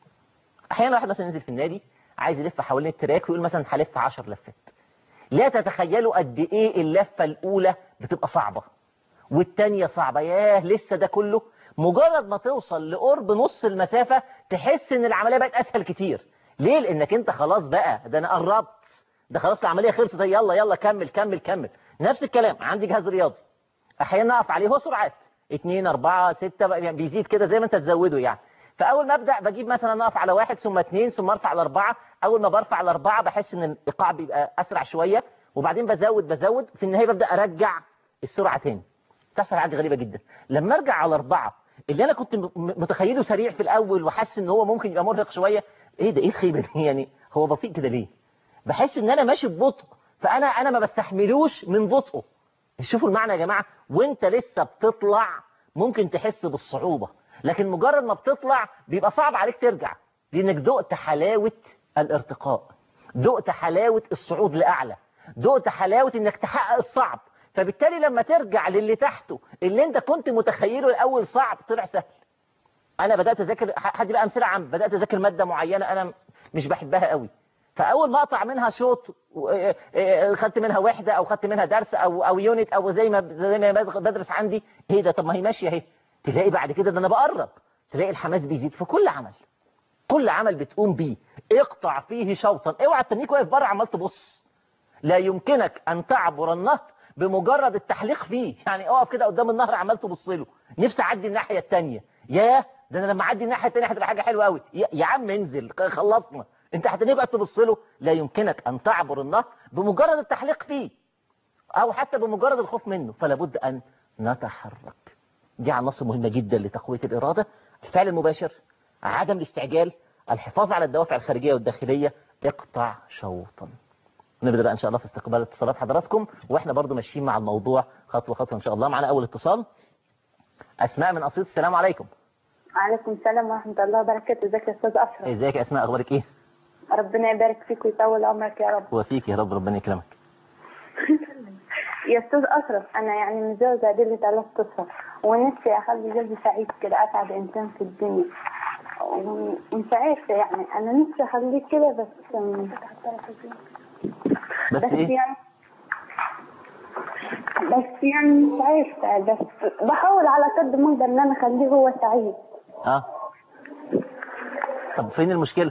احيانا واحد مثلا ينزل في النادي عايز يلف حوالين التراك ويقول مثلا هلف 10 لفات لا تتخيلوا قد ايه اللفة الاولى بتبقى صعبة والتانية صعبة ياه لسه ده كله مجرد ما توصل لقرب نص المسافة تحس ان العملية بقت اسهل كتير ليه لانك انت خلاص بقى ده انا قربت ده خلاص العملية خلصت يلا يلا كمل كمل كمل نفس الكلام عندي جهاز رياضي احيانا اقف عليه هو سرعات 2 4 6 يعني بيزيد كده زي ما انت تزوده يعني فاول ما ابدا بجيب مثلا اقف على واحد ثم اثنين ثم ارفع على اربعه اول ما برفع على اربعه بحس ان الايقاع بيبقى اسرع شويه وبعدين بزود بزود في النهايه ببدا ارجع السرعه تاني تحصل عندي غريبه جدا لما ارجع على اربعه اللي انا كنت م- متخيله سريع في الاول وحاسس ان هو ممكن يبقى مرهق شويه ايه ده ايه الخيبه دي يعني هو بطيء كده ليه بحس ان انا ماشي ببطء فانا انا ما بستحملوش من بطئه شوفوا المعنى يا جماعه وانت لسه بتطلع ممكن تحس بالصعوبه لكن مجرد ما بتطلع بيبقى صعب عليك ترجع لانك دقت حلاوه الارتقاء دقت حلاوه الصعود لاعلى دقت حلاوه انك تحقق الصعب فبالتالي لما ترجع للي تحته اللي انت كنت متخيله الاول صعب طلع سهل انا بدات اذاكر حد بقى امثله عام بدات اذاكر ماده معينه انا مش بحبها قوي فاول ما اقطع منها شوط و- آه، آه، خدت منها وحده او خدت منها درس او او يونت او زي ما زي ما بدرس عندي ايه ده طب ما هي ماشيه اهي تلاقي بعد كده ده انا بقرب تلاقي الحماس بيزيد في كل عمل كل عمل بتقوم بيه اقطع فيه شوطا اوعى تنيك واقف بره عمال تبص لا يمكنك ان تعبر النهر بمجرد التحليق فيه يعني اقف كده قدام النهر عمال تبص له نفسي اعدي الناحيه الثانيه ياه ده انا لما اعدي الناحيه الثانيه هتبقى حاجه حلوه قوي يا يا عم انزل خلصنا انت هتنيك قاعد تبص له لا يمكنك ان تعبر النهر بمجرد التحليق فيه او حتى بمجرد الخوف منه فلا بد ان نتحرك دي عناصر مهمه جدا لتقويه الاراده الفعل المباشر عدم الاستعجال الحفاظ على الدوافع الخارجيه والداخليه اقطع شوطا نبدا بقى ان شاء الله في استقبال اتصالات حضراتكم واحنا برضو ماشيين مع الموضوع خطوه خطوه ان شاء الله معنا اول اتصال اسماء من اسيوط السلام عليكم وعليكم السلام ورحمة الله وبركاته ازيك يا أستاذ أشرف ازيك يا اسماء اخبارك ايه ربنا يبارك فيك ويطول عمرك يا رب وفيك يا رب ربنا يكرمك يا أستاذ أشرف أنا يعني متجوزة قبل ثلاث أشهر ونفسي أخلي جوزي سعيد كده أسعد إنسان في الدنيا ومش عارفة يعني أنا نفسي أخليه كده بس بس بس ايه يعني بس يعني مش عارفة بس بحاول على قد ما أقدر إن أنا أخليه هو سعيد اه طب فين المشكله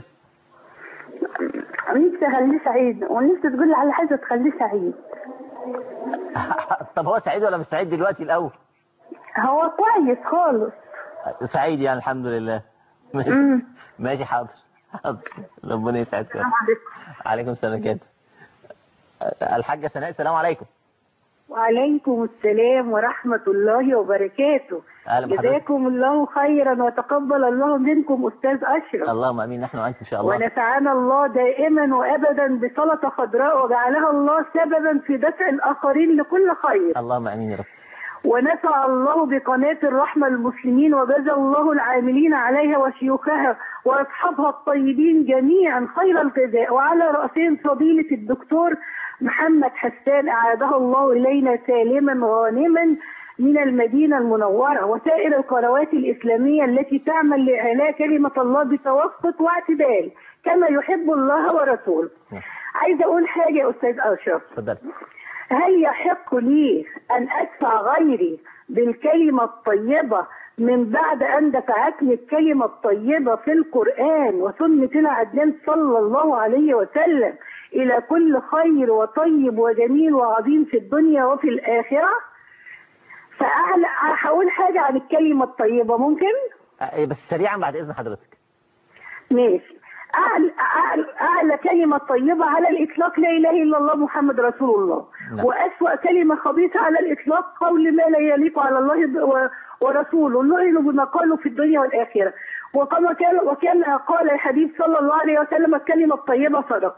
نفسي أخليه سعيد ونفسي تقول لي على حاجة تخليه سعيد طب هو سعيد ولا مش سعيد دلوقتي الاول هو كويس خالص سعيد يعني الحمد لله ماشي امم ماشي حاضر حاضر ربنا يسعدك يا رب. السلام عليكم عليكم السلام كده الحاجه سناء السلام عليكم وعليكم السلام ورحمة الله وبركاته اهلا بحضرتك جزاكم الله خيرا وتقبل الله منكم أستاذ أشرف اللهم امين نحن وانت ان شاء الله ونفعنا الله دائما وأبدا بسلطة خضراء وجعلها الله سببا في دفع الآخرين لكل خير اللهم امين يا رب ونفع الله بقناة الرحمة المسلمين وجزى الله العاملين عليها وشيوخها وأصحابها الطيبين جميعا خير الجزاء وعلى رأسهم فضيلة الدكتور محمد حسان أعاده الله إلينا سالما غانما من المدينة المنورة وسائر القنوات الإسلامية التي تعمل لإعلاء كلمة الله بتوسط واعتدال كما يحب الله ورسوله عايزة أقول حاجة يا أستاذ أشرف اتفضل هل يحق لي أن أدفع غيري بالكلمة الطيبة من بعد أن دفعتني الكلمة الطيبة في القرآن وسنة العدنان صلى الله عليه وسلم إلى كل خير وطيب وجميل وعظيم في الدنيا وفي الآخرة فأعلى هقول حاجة عن الكلمة الطيبة ممكن؟ آه، بس سريعا بعد اذن حضرتك ماشي أعلى, أعلى, أعلى كلمة طيبة على الإطلاق لا إله إلا الله محمد رسول الله نعم. وأسوأ كلمة خبيثة على الإطلاق قول ما لا يليق على الله ب- و- ورسوله لعنوا بما قالوا في الدنيا والآخرة وكما كان وكان قال الحديث صلى الله عليه وسلم الكلمة الطيبة صدقة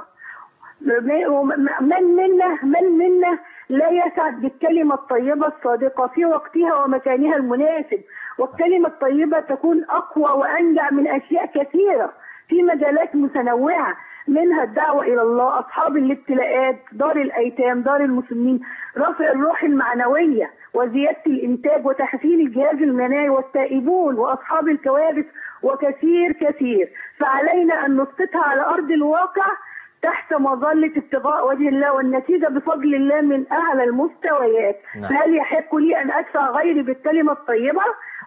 من منا من منا لا يسعد بالكلمة الطيبة الصادقة في وقتها ومكانها المناسب والكلمة الطيبة تكون أقوى وأنجع من أشياء كثيرة في مجالات متنوعة منها الدعوة إلى الله أصحاب الابتلاءات دار الأيتام دار المسلمين رفع الروح المعنوية وزيادة الإنتاج وتحسين الجهاز المناعي والتائبون وأصحاب الكوارث وكثير كثير فعلينا أن نسقطها على أرض الواقع تحت مظلة ابتغاء وجه الله والنتيجة بفضل الله من أعلى المستويات نعم. فهل يحق لي أن أدفع غيري بالكلمة الطيبة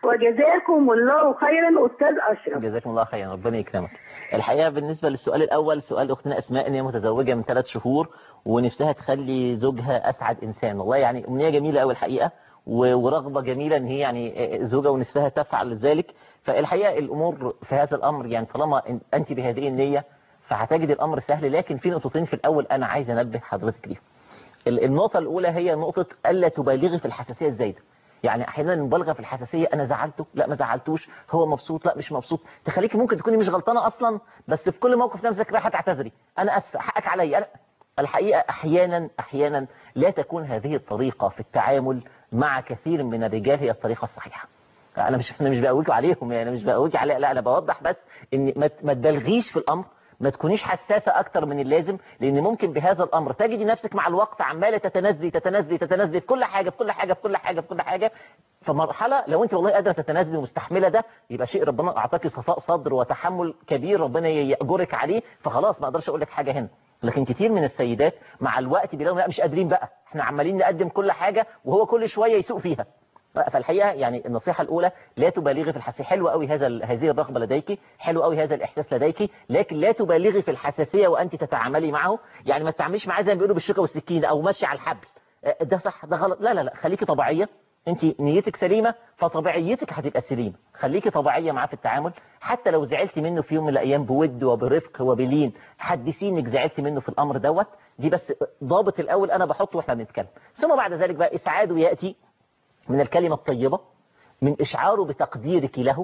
وجزاكم الله خيرا أستاذ أشرف جزاكم الله خيرا ربنا يكرمك الحقيقه بالنسبه للسؤال الاول سؤال اختنا اسماء ان هي متزوجه من ثلاث شهور ونفسها تخلي زوجها اسعد انسان والله يعني امنيه جميله قوي الحقيقه و- ورغبه جميله ان هي يعني زوجه ونفسها تفعل ذلك فالحقيقه الامور في هذا الامر يعني طالما إن- انت بهذه النيه فهتجد الامر سهل لكن في نقطتين في الاول انا عايز انبه حضرتك ليهم ال- النقطه الاولى هي نقطه الا تبالغي في الحساسيه الزايده يعني احيانا المبالغه في الحساسيه انا زعلته لا ما زعلتوش هو مبسوط لا مش مبسوط تخليكي ممكن تكوني مش غلطانه اصلا بس في كل موقف نفسك رايحه تعتذري انا اسفه حقك عليا انا الحقيقه احيانا احيانا لا تكون هذه الطريقه في التعامل مع كثير من الرجال هي الطريقه الصحيحه انا مش انا مش بقولك عليهم يعني مش بقولك على لا انا بوضح بس ان ما ما تبالغيش في الامر ما تكونيش حساسة أكتر من اللازم لأن ممكن بهذا الأمر تجدي نفسك مع الوقت عمالة تتنازلي تتنازلي تتنازلي في كل حاجة في كل حاجة في كل حاجة في كل حاجة فمرحلة لو أنت والله قادرة تتنازلي ومستحملة ده يبقى شيء ربنا أعطاكي صفاء صدر وتحمل كبير ربنا يأجرك عليه فخلاص ما أقدرش أقول لك حاجة هنا لكن كتير من السيدات مع الوقت بيلاقوا لا مش قادرين بقى احنا عمالين نقدم كل حاجة وهو كل شوية يسوق فيها فالحقيقه يعني النصيحه الاولى لا تبالغي في الحساسيه حلو قوي هذا ال- هذه الرغبه لديك حلو قوي هذا الاحساس لديك لكن لا تبالغي في الحساسيه وانت تتعاملي معه يعني ما تتعامليش معاه زي ما بيقولوا بالشوكه والسكينه او ماشي على الحبل آه، ده صح ده غلط لا لا لا خليكي طبيعيه انت نيتك سليمه فطبيعيتك هتبقى سليمه خليكي طبيعيه معاه في التعامل حتى لو زعلتي منه في يوم من الايام بود وبرفق وبلين حدثيه انك زعلتي منه في الامر دوت دي بس ضابط الاول انا بحطه واحنا بنتكلم ثم بعد ذلك بقى اسعاده ياتي من الكلمة الطيبة من إشعاره بتقديرك له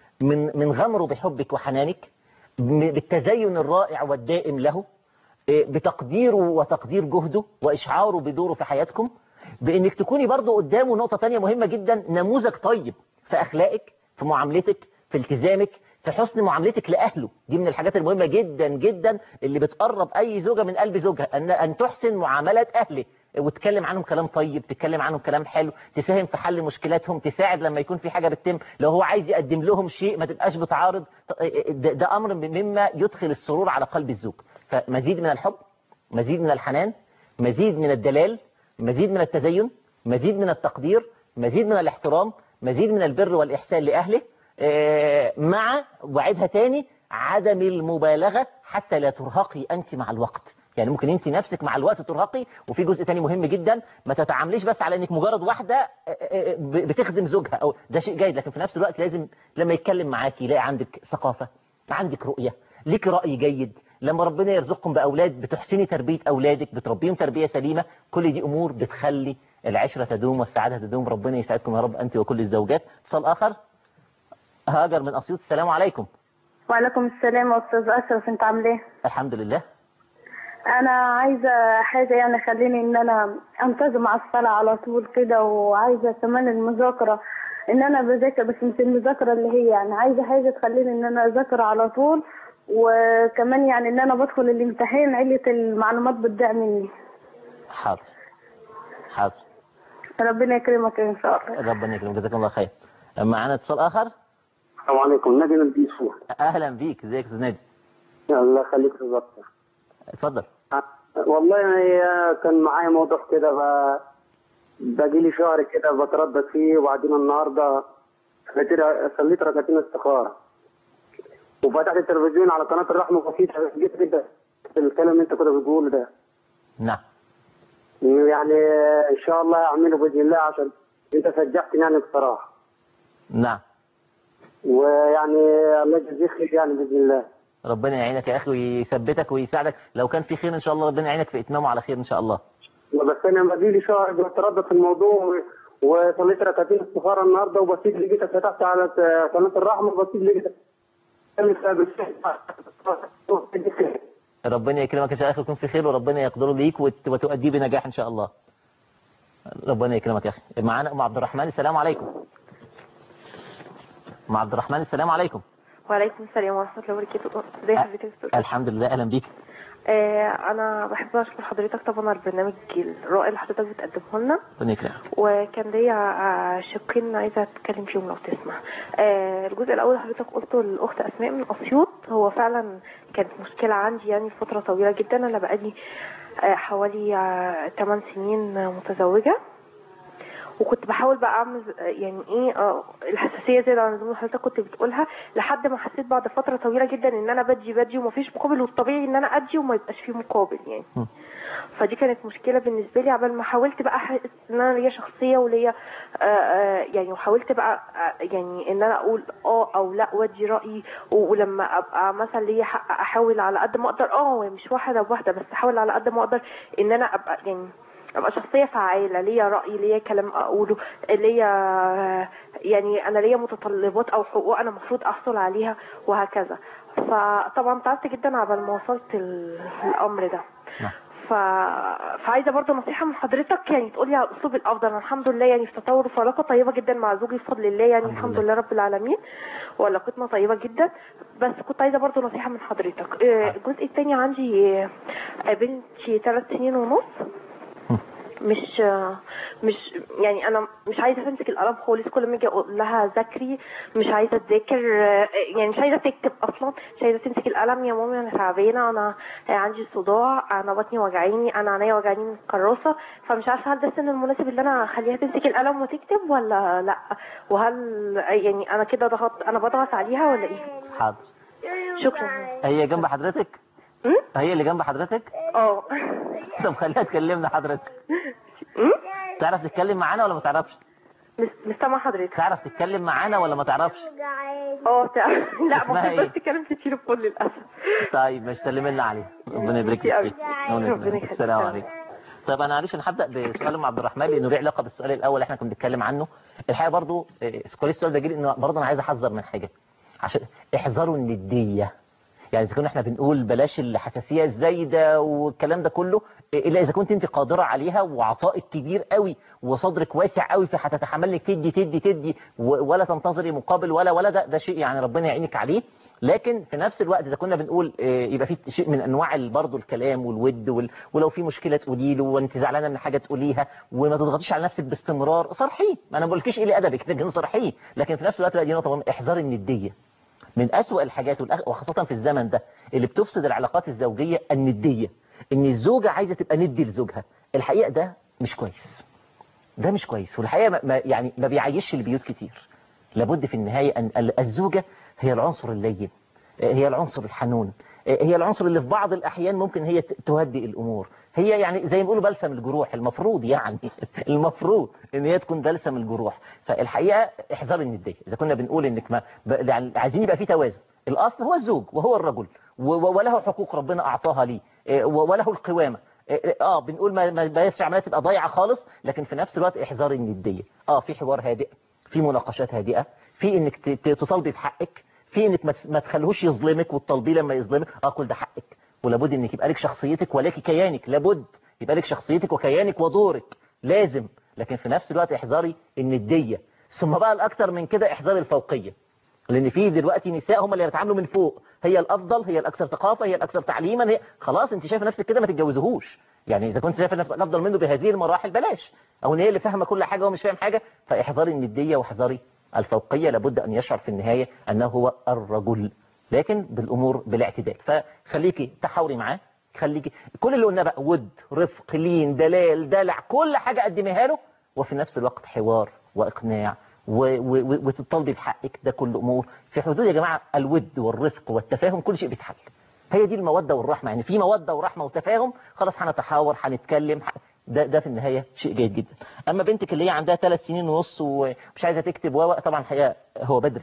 من من غمره بحبك وحنانك م- بالتزين الرائع والدائم له إيه، بتقديره وتقدير جهده وإشعاره بدوره في حياتكم بإنك تكوني برضو قدامه نقطة تانية مهمة جدا نموذج طيب في أخلاقك في معاملتك في التزامك في حسن معاملتك لاهله دي من الحاجات المهمه جدا جدا اللي بتقرب اي زوجه من قلب زوجها ان ان تحسن معامله اهله وتتكلم عنهم كلام طيب تتكلم عنهم كلام حلو تساهم في حل مشكلاتهم تساعد لما يكون في حاجه بتتم لو هو عايز يقدم لهم شيء ما تبقاش بتعارض ده, ده امر مما يدخل السرور على قلب الزوج فمزيد من الحب مزيد من الحنان مزيد من الدلال مزيد من التزين مزيد من التقدير مزيد من الاحترام مزيد من البر والإحسان لأهله آه، مع وعدها تاني عدم المبالغة حتى لا ترهقي أنت مع الوقت يعني ممكن انت نفسك مع الوقت ترهقي وفي جزء تاني مهم جدا ما تتعامليش بس على انك مجرد واحده آه، آه، ب- بتخدم زوجها او ده شيء جيد لكن في نفس الوقت لازم لما يتكلم معاكي يلاقي عندك ثقافه عندك رؤيه ليك راي جيد لما ربنا يرزقكم باولاد بتحسني تربيه اولادك بتربيهم تربيه سليمه كل دي امور بتخلي العشره تدوم والسعاده تدوم ربنا يسعدكم يا رب انت وكل الزوجات اتصال اخر هاجر من اسيوط السلام عليكم وعليكم السلام يا استاذ اشرف انت عامل ايه الحمد لله انا عايزه حاجه يعني خليني ان انا انتظم على الصلاه على طول كده وعايزه كمان المذاكره ان انا بذاكر بس مش المذاكره اللي هي يعني عايزه حاجه تخليني ان انا اذاكر على طول وكمان يعني ان انا بدخل الامتحان علة المعلومات بتضيع مني حاضر حاضر ربنا يكرمك ان شاء الله ربنا يكرمك جزاكم الله خير معانا اتصال اخر السلام عليكم نادي من الديسور اهلا بيك ازيك يا استاذ نادي الله يخليك يا دكتور اتفضل والله أنا كان معايا موضوع كده ب- باجي لي شهر كده بتردد فيه وبعدين النهارده صليت ر- صليت ركعتين استخاره وفتحت التلفزيون على قناه الرحمه وفيت جيت كده الكلام اللي انت كنت بتقوله ده نعم يعني ان شاء الله اعمله باذن الله عشان انت شجعتني يعني بصراحه نعم ويعني الله يجزيك خير يعني باذن الله ربنا يعينك يا اخي ويثبتك ويساعدك لو كان في خير ان شاء الله ربنا يعينك في اتمامه على خير ان شاء الله بس انا باجي لي شهر بتردد في الموضوع و- وصليت ركعتين استخاره النهارده وبسيط لقيتك فتحت على قناه الرحمه وبسيط لقيتك ربنا يكرمك ان شاء الله يكون في خير وربنا يقدره ليك وت- وتؤديه بنجاح ان شاء الله ربنا يكرمك يا اخي معانا ام عبد الرحمن السلام عليكم ام عبد الرحمن السلام عليكم وعليكم السلام ورحمة الله وبركاته ازي حضرتك يا أستاذ؟ الحمد لله اهلا بيك آه انا بحب اشكر حضرتك طبعا على البرنامج الرائع اللي حضرتك بتقدمه لنا ربنا يكرمك وكان ليا آه، شقين عايزه اتكلم فيهم لو تسمح آه الجزء الاول حضرتك قلته للاخت اسماء من اسيوط هو فعلا كانت مشكله عندي يعني فتره طويله جدا انا بقالي آه حوالي آه 8 سنين متزوجه وكنت بحاول بقى اعمل آه، يعني ايه آه، الحساسيه زي اللي زي ما حضرتك كنت بتقولها لحد ما حسيت بعد فتره طويله جدا ان انا بدي بدي ومفيش مقابل والطبيعي ان انا ادي وما يبقاش فيه مقابل يعني فدي كانت مشكله بالنسبه لي عبال ما حاولت بقى احس ان انا ليا شخصيه وليا آه، آه، يعني وحاولت بقى آه، يعني ان انا اقول اه او لا وادي رايي و- ولما ابقى مثلا ليا حق احاول على قد ما اقدر اه هو مش واحده بواحده بس احاول على قد ما اقدر ان انا ابقى يعني ابقى شخصيه فعاله ليا راي ليا كلام اقوله ليا يعني انا ليا متطلبات او حقوق انا المفروض احصل عليها وهكذا فطبعا تعبت جدا عبال ما وصلت ال- الامر ده ف... فعايزه برضه نصيحه من حضرتك يعني تقولي على الاسلوب الافضل أنا الحمد لله يعني في تطور وفي علاقه طيبه جدا مع زوجي بفضل الله يعني الحمد لله رب العالمين وعلاقتنا طيبه جدا بس كنت عايزه برضه نصيحه من حضرتك آه، الجزء الثاني عندي آه، بنتي ثلاث سنين ونص مش مش يعني انا مش عايزه تمسك القلم خالص كل ما اجي اقول لها ذاكري مش عايزه تذاكر يعني مش عايزه تكتب اصلا مش عايزه تمسك القلم يا مامي انا تعبانه انا عندي صداع انا بطني وجعاني انا عينيا وجعاني من الكراسه فمش عارفه هل ده السن المناسب اللي انا اخليها تمسك القلم وتكتب ولا لا وهل يعني انا كده ضغط انا بضغط عليها ولا ايه حاضر شكرا هي جنب حضرتك هي اللي جنب حضرتك اه طب خليها تكلمنا حضرتك تعرف تتكلم معانا ولا ما تعرفش مش سامعه حضرتك تعرف تتكلم معانا ولا ما تعرفش اه تع- لا اسمها ما إيه؟ تقدرش تتكلم كتير بكل للاسف طيب مش سلمي لنا عليه ربنا يبارك لك أوي. فيك ربنا ربنا يخليك. يخليك. السلام عليكم طيب انا معلش انا هبدا بسؤال ام عبد الرحمن لانه له علاقه بالسؤال الاول اللي احنا كنا بنتكلم عنه الحقيقه برضو إيه، كويس السؤال ده جه لي انه برضه انا عايز احذر من حاجه عشان احذروا النديه يعني اذا كنا احنا بنقول بلاش الحساسيه الزايده والكلام ده كله الا اذا كنت انت قادره عليها وعطائك كبير قوي وصدرك واسع قوي فهتتحمل لك تدي تدي تدي و- ولا تنتظري مقابل ولا ولا ده, ده شيء يعني ربنا يعينك عليه لكن في نفس الوقت اذا كنا بنقول آه، يبقى في شيء من انواع ال- برضه الكلام والود وال... ولو في مشكله تقولي له وانت زعلانه من حاجه تقوليها وما تضغطيش على نفسك باستمرار صرحيه ما انا ما بقولكيش ايه ادبك لكن صرحيه لكن في نفس الوقت بقى دي نقطه مهمه احذار النديه من أسوأ الحاجات والأخ- وخاصة في الزمن ده اللي بتفسد العلاقات الزوجية الندية إن الزوجة عايزة تبقى ندي لزوجها الحقيقة ده مش كويس ده مش كويس والحقيقة ما- ما يعني ما بيعيش البيوت كتير لابد في النهاية أن ال- الزوجة هي العنصر اللين هي العنصر الحنون هي العنصر اللي في بعض الأحيان ممكن هي ت- تهدئ الأمور هي يعني زي ما بيقولوا بلسم الجروح المفروض يعني المفروض ان هي تكون بلسم الجروح فالحقيقة احذار الندية اذا كنا بنقول انك ما ب- يعني عايزين يبقى في توازن الاصل هو الزوج وهو الرجل و- و- وله حقوق ربنا اعطاها ليه إيه، و- وله القوامة إيه، اه بنقول ما ما بلاش عمليه تبقى ضايعه خالص لكن في نفس الوقت احذار النديه اه في حوار هادئ في مناقشات هادئه في انك ت- ت- تطالبي بحقك في انك ما تس- ما تخليهوش يظلمك وتطالبيه لما يظلمك اه كل ده حقك ولابد انك يبقى لك شخصيتك ولك كيانك لابد يبقى لك شخصيتك وكيانك ودورك لازم لكن في نفس الوقت احذري النديه ثم بقى الاكثر من كده احذار الفوقيه لان في دلوقتي نساء هم اللي بيتعاملوا من فوق هي الافضل هي الاكثر ثقافه هي الاكثر تعليما هي خلاص انت شايفه نفسك كده ما تتجوزهوش يعني اذا كنت شايفه نفسك افضل منه بهذه المراحل بلاش او ان هي اللي فاهمه كل حاجه ومش فاهم حاجه فاحذري النديه واحذري الفوقيه لابد ان يشعر في النهايه انه هو الرجل لكن بالامور بالاعتدال فخليكي تحاوري معاه خليكي كل اللي قلناه بقى ود رفق لين دلال دلع كل حاجه قدميها له وفي نفس الوقت حوار واقناع و- و- و- وتطالبي بحقك ده كل امور في حدود يا جماعه الود والرفق والتفاهم كل شيء بيتحل هي دي الموده والرحمه يعني في موده ورحمه وتفاهم خلاص هنتحاور هنتكلم ح- ده ده في النهايه شيء جيد جدا اما بنتك اللي هي عندها ثلاث سنين ونص ومش عايزه تكتب و طبعا الحقيقه هو بدري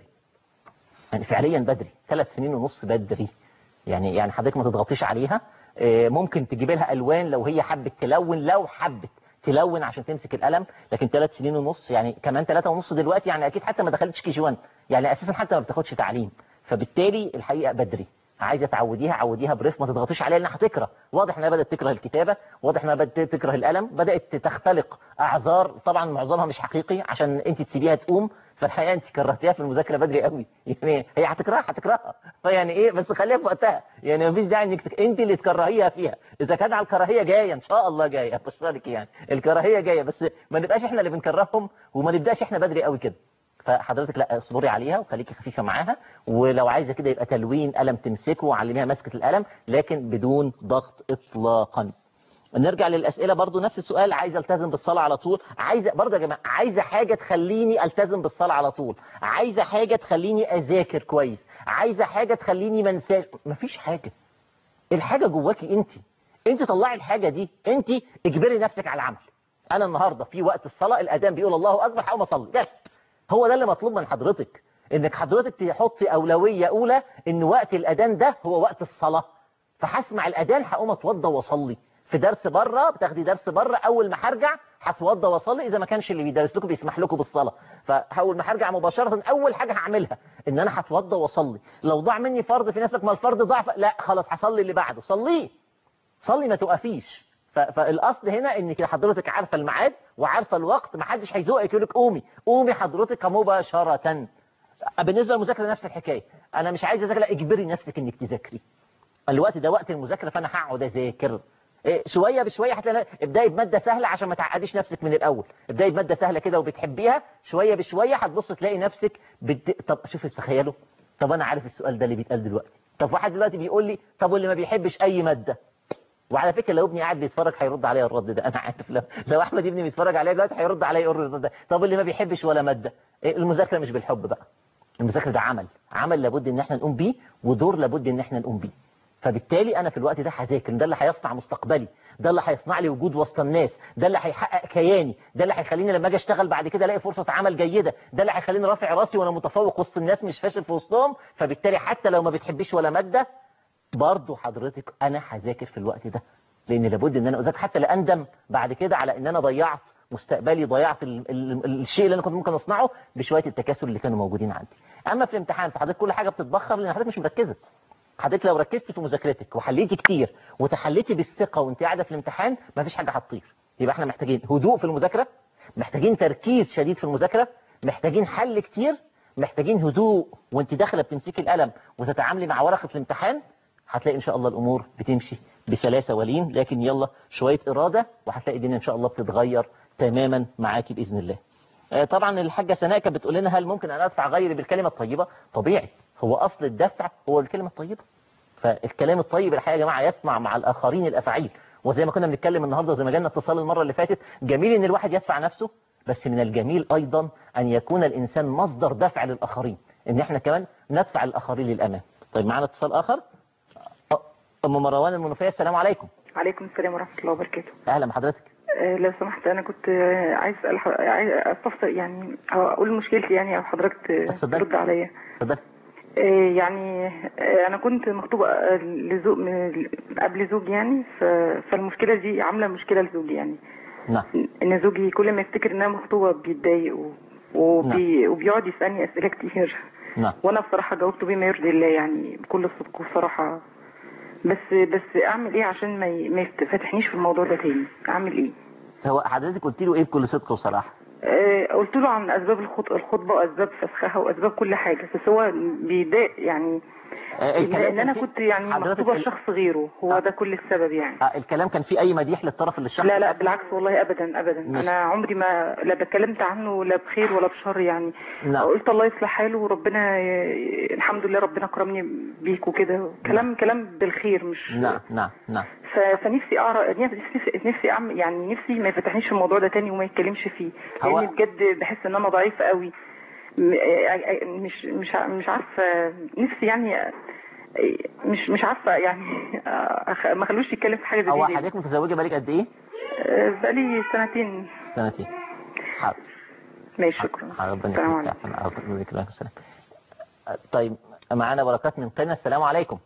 يعني فعليا بدري ثلاث سنين ونص بدري يعني يعني حضرتك ما تضغطيش عليها آه، ممكن تجيب لها الوان لو هي حبت تلون لو حبت تلون عشان تمسك القلم لكن ثلاث سنين ونص يعني كمان ثلاثة ونص دلوقتي يعني اكيد حتى ما دخلتش كي جي 1 يعني اساسا حتى ما بتاخدش تعليم فبالتالي الحقيقه بدري عايزه تعوديها عوديها برفق ما تضغطيش عليها لانها هتكره واضح انها بدات تكره الكتابه واضح انها بدات تكره القلم بدات تختلق اعذار طبعا معظمها مش حقيقي عشان انت تسيبيها تقوم فالحقيقه انت كرهتيها في المذاكره بدري قوي يعني هي هتكرهها هتكرهها فيعني ايه بس خليها في وقتها يعني مفيش داعي انك تك... انت اللي تكرهيها فيها اذا كان على الكراهيه جايه ان شاء الله جايه ابشرك يعني الكراهيه جايه بس ما نبقاش احنا اللي بنكرههم وما نبداش احنا بدري قوي كده فحضرتك لا اصبري عليها وخليكي خفيفه معاها ولو عايزه كده يبقى تلوين قلم تمسكه وعلميها مسكه القلم لكن بدون ضغط اطلاقا نرجع للأسئلة برضو نفس السؤال عايز التزم بالصلاة على طول عايزة برضو يا جماعة عايزة حاجة تخليني التزم بالصلاة على طول عايزة حاجة تخليني أذاكر كويس عايزة حاجة تخليني منساش مفيش حاجة الحاجة جواكي انت انت طلعي الحاجة دي انت اجبري نفسك على العمل انا النهاردة في وقت الصلاة الاذان بيقول الله اكبر هقوم اصلي بس هو ده اللي مطلوب من حضرتك انك حضرتك تحطي اولوية اولى ان وقت الاذان ده هو وقت الصلاة فهسمع الاذان هقوم اتوضى واصلي في درس بره بتاخدي درس بره اول ما هرجع هتوضى واصلي اذا ما كانش اللي بيدرس لكم بيسمح لكم بالصلاه فاول ما هرجع مباشره اول حاجه هعملها ان انا هتوضى واصلي لو ضاع مني فرض في نفسك ما الفرض ضاع ف- لا خلاص هصلي اللي بعده صليه صلي ما توقفيش ف- فالاصل هنا انك حضرتك عارفه الميعاد وعارفه الوقت ما حدش هيزوقك يقول لك قومي قومي حضرتك مباشره بالنسبه للمذاكره نفس الحكايه انا مش عايز اذاكر لا اجبري نفسك انك تذاكري الوقت ده وقت المذاكره فانا هقعد اذاكر إيه، شويه بشويه هتلاقي ابداي بماده سهله عشان ما تعقديش نفسك من الاول ابداي بماده سهله كده وبتحبيها شويه بشويه هتبص تلاقي نفسك بد... طب شوف تخيلوا طب انا عارف السؤال ده اللي بيتقال دلوقتي طب واحد دلوقتي بيقول لي طب واللي ما بيحبش اي ماده وعلى فكره لو ابني قاعد بيتفرج هيرد عليا الرد ده انا عارف لو, لو احمد ابني بيتفرج عليا دلوقتي هيرد عليا يقول الرد ده طب اللي ما بيحبش ولا ماده إيه، المذاكره مش بالحب بقى المذاكره ده عمل عمل لابد ان احنا نقوم بيه ودور لابد ان احنا نقوم بيه فبالتالي انا في الوقت ده هذاكر ده اللي هيصنع مستقبلي ده اللي هيصنع لي وجود وسط الناس ده اللي هيحقق كياني ده اللي هيخليني لما اجي اشتغل بعد كده الاقي فرصه عمل جيده ده اللي هيخليني رافع راسي وانا متفوق وسط الناس مش فاشل في وسطهم فبالتالي حتى لو ما بتحبيش ولا ماده برضه حضرتك انا هذاكر في الوقت ده لان لابد ان انا اذاكر حتى لا اندم بعد كده على ان انا ضيعت مستقبلي ضيعت ال ال الشيء اللي انا كنت ممكن اصنعه بشويه التكاسل اللي كانوا موجودين عندي اما في الامتحان فحضرتك كل حاجه بتتبخر لان حضرتك مش مركزه حضرتك لو ركزتي في مذاكرتك وحليتي كتير وتحليتي بالثقه وانت قاعده في الامتحان مفيش حاجه هتطير يبقى احنا محتاجين هدوء في المذاكره محتاجين تركيز شديد في المذاكره محتاجين حل كتير محتاجين هدوء وانت داخله بتمسكي القلم وتتعاملي مع ورقه الامتحان هتلاقي ان شاء الله الامور بتمشي بسلاسه ولين لكن يلا شويه اراده وهتلاقي الدنيا ان شاء الله بتتغير تماما معاكي باذن الله آه، طبعا الحاجه سناء كانت بتقول لنا هل ممكن ان ادفع غيري بالكلمه الطيبه طبيعي هو اصل الدفع هو الكلمه الطيبه فالكلام الطيب الحقيقه يا جماعه يسمع مع الاخرين الافاعيل وزي ما كنا بنتكلم النهارده زي ما جالنا اتصال المره اللي فاتت جميل ان الواحد يدفع نفسه بس من الجميل ايضا ان يكون الانسان مصدر دفع للاخرين ان احنا كمان ندفع الاخرين للامام طيب معانا اتصال اخر أ- ام مروان المنوفيه السلام عليكم عليكم السلام ورحمة الله وبركاته اهلا بحضرتك آه، لو سمحت أنا كنت آه، عايز أسأل ح- عايز أستفسر يعني أو أقول مشكلتي يعني أو حضرتك ت- ترد عليا اتفضل آه، يعني آه، أنا كنت مخطوبة آه، لزوج من- قبل زوج يعني ف- فالمشكلة دي عاملة مشكلة لزوجي يعني نعم إن زوجي كل ما يفتكر إن أنا مخطوبة بيتضايق و- وبي... وبيقعد يسألني أسئلة كتير نعم وأنا بصراحة جاوبته بما يرضي الله يعني بكل الصدق والصراحة بس بس أعمل إيه عشان ما ي... ما يفتحنيش في الموضوع ده تاني أعمل إيه هو حضرتك قلت له ايه بكل صدق وصراحه آه، قلت له عن اسباب الخط- الخطبه واسباب فسخها واسباب كل حاجه بس هو بيضايق يعني آه، الكلام ان كان انا فيه- كنت يعني حضرتك مخطوبه ال- لشخص غيره هو ده كل السبب يعني آه، الكلام كان فيه اي مديح للطرف اللي الشخص لا لا بالعكس والله ابدا ابدا مش- انا عمري ما لا اتكلمت عنه لا بخير ولا بشر يعني نعم. قلت الله يصلح حاله وربنا ي... الحمد لله ربنا كرمني بيك وكده كلام كلام بالخير مش نعم نعم نعم ف... فنفسي اعرف نفسي نفسي اعمل يعني نفسي ما يفتحنيش في الموضوع ده تاني وما يتكلمش فيه هو- لان بجد بحس ان انا ضعيفه قوي م- آه، آه، مش مش ع- مش عارفه نفسي يعني آه، مش مش عارفه يعني آه، أخ- ما خلوش يتكلم في حاجه زي هو دي حضرتك متزوجه بقالك قد ايه آه، بقالي سنتين سنتين حاضر ماشي شكرا حاضر، ربنا السلام يكرمك عفوا ربنا يكرمك السلام آه، طيب معانا بركات من قنا السلام عليكم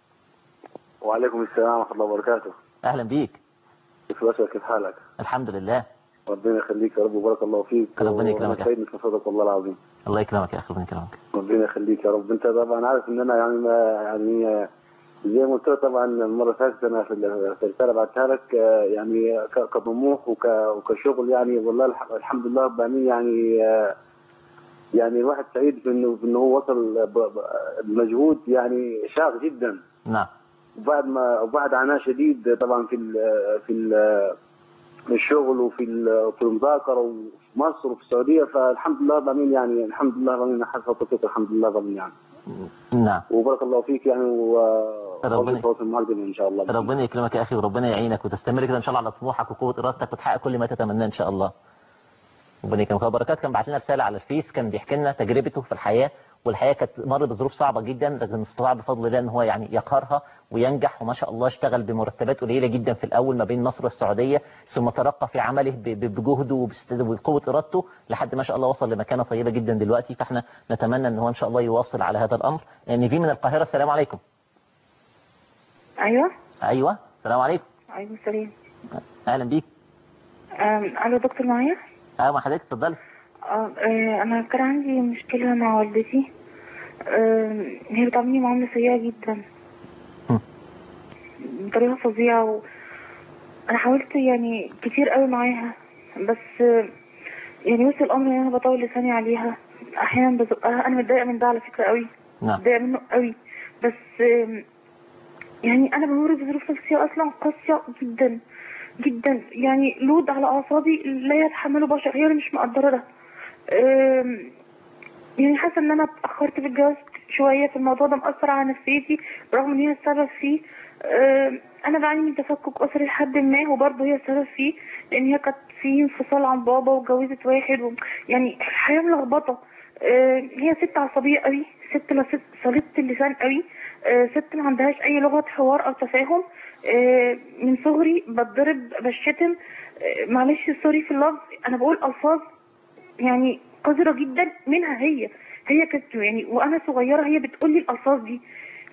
وعليكم السلام ورحمة الله وبركاته اهلا بيك كيف باشا كيف حالك الحمد لله ربنا يخليك يا رب وبارك الله فيك ربنا يكرمك يا سيدنا في صدق الله العظيم الله يكرمك يا اخي ربنا يكرمك ربنا يخليك يا رب انت طبعا عارف ان انا يعني ما يعني آه، زي ما قلت لك طبعا المره اللي فاتت انا في ال- في الرساله بعتها لك آه، يعني ك- كطموح وك- وكشغل يعني والله الح- الحمد لله رب العالمين يعني آه، يعني الواحد سعيد في انه في انه هو وصل ب- ب- بمجهود يعني شاق جدا نعم وبعد ما وبعد عناء شديد طبعا في ال في ال في الشغل وفي ال- في المذاكره وفي مصر وفي السعوديه فالحمد لله رب العالمين يعني الحمد لله رب العالمين حسب توفيق الحمد لله رب العالمين يعني نعم وبارك الله فيك يعني ربنا- وخلص تواصل معك ان شاء الله ربنا يكرمك يا اخي وربنا يعينك وتستمر كده ان شاء الله على طموحك وقوه ارادتك وتحقق كل ما تتمناه ان شاء الله ربنا يكرمك هو بركات كان بعت لنا رساله على الفيس كان بيحكي لنا تجربته في الحياه والحياه كانت مر بظروف صعبه جدا لكن استطاع بفضل الله ان هو يعني يقهرها وينجح وما شاء الله اشتغل بمرتبات قليله جدا في الاول ما بين مصر والسعوديه ثم ترقى في عمله ب- ب- بجهده وبست- وبقوه ارادته لحد ما شاء الله وصل لمكانه طيبه جدا دلوقتي فاحنا نتمنى ان هو ان شاء الله يواصل على هذا الامر يعني في من القاهره السلام عليكم ايوه ايوه السلام عليكم ايوه سلام اهلا بيك أم، الو دكتور معايا اه مع حضرتك اتفضلي آه، آه، انا كان عندي مشكله مع والدتي آم، هي بتعاملني معامله سيئه جدا بطريقه فظيعه و... انا حاولت يعني كتير قوي معاها بس آه، يعني وصل الامر ان انا بطول لساني عليها احيانا بزقها انا متضايقه من ده على فكره قوي نعم متضايقه منه قوي بس آم، يعني انا بمر بظروف نفسيه اصلا قاسيه جدا جدا يعني لود على اعصابي لا يتحمله بشر هي اللي مش مقدره ده آم، يعني حاسه ان انا اتاخرت في الجواز شويه في الموضوع ده مأثر على نفسيتي برغم ان هي السبب فيه آم، انا بعاني من تفكك اسري لحد ما وبرضه هي السبب فيه لان هي كانت في انفصال عن بابا واتجوزت واحد و... يعني الحياه ملخبطه آم، هي ست عصبيه قوي ست لست صليبه اللسان قوي آه، ست ما عندهاش اي لغه حوار او تفاهم آه، من صغري بتضرب بشتم آه، معلش سوري في اللفظ انا بقول الفاظ يعني قذرة جدا منها هي هي كانت يعني وانا صغيرة هي بتقول لي الالفاظ دي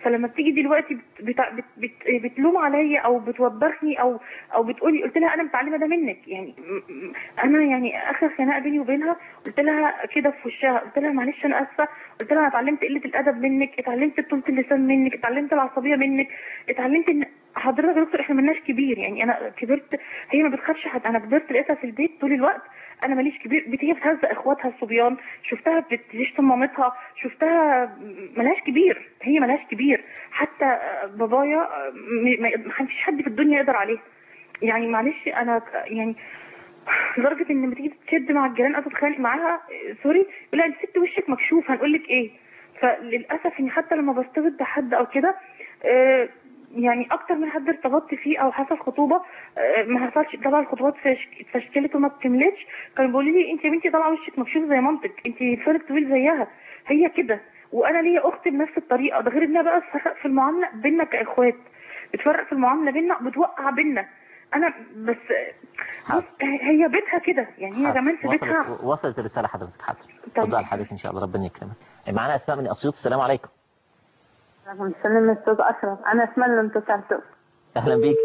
فلما بتيجي دلوقتي بت بت بت بت بتلوم عليا او بتوبخني او او بتقولي قلت لها انا متعلمه ده منك يعني م- م- انا يعني اخر خناقه بيني وبينها قلت لها كده في وشها قلت لها معلش انا اسفه قلت لها انا اتعلمت قله الادب منك اتعلمت طولة اللسان منك اتعلمت العصبيه منك اتعلمت ان حضرتك يا دكتور احنا ملناش كبير يعني انا كبرت هي ما بتخافش حد انا كبرت لقيتها في البيت طول الوقت انا ماليش كبير بت- هي بتهزق اخواتها الصبيان شفتها بتشتم مامتها شفتها ملهاش كبير هي ملهاش كبير حتى آه، بابايا آه، م- ما ما فيش حد في الدنيا يقدر عليه يعني معلش انا ك- يعني لدرجه ان لما تيجي تشد مع الجيران او تتخانق معاها آه، سوري يقول لها الست وشك مكشوف هنقول لك ايه فللاسف اني حتى لما بستغط بحد او كده آه، يعني اكتر من حد ارتبطت فيه او حصل خطوبه آه، ما حصلش طبعا الخطوبات فش- اتفشكلت وما بتكملتش كانوا بيقولوا لي انت يا بنتي طالعه وشك مكشوف زي مامتك انت لسانك طويل زيها هي كده وانا ليا اختي بنفس الطريقه ده غير انها بقى تفرق في المعامله بينا كاخوات بتفرق في المعامله بينا بتوقع بينا انا بس بص هي بيتها كده يعني هي كمان في بيتها وصلت وصلت الرساله حضرتك حاضر اتفضل على حضرتك ان شاء الله ربنا يكرمك معانا اسماء من اسيوط السلام عليكم سلام استاذ اشرف انا اسماء اللي انتصرت اهلا بيك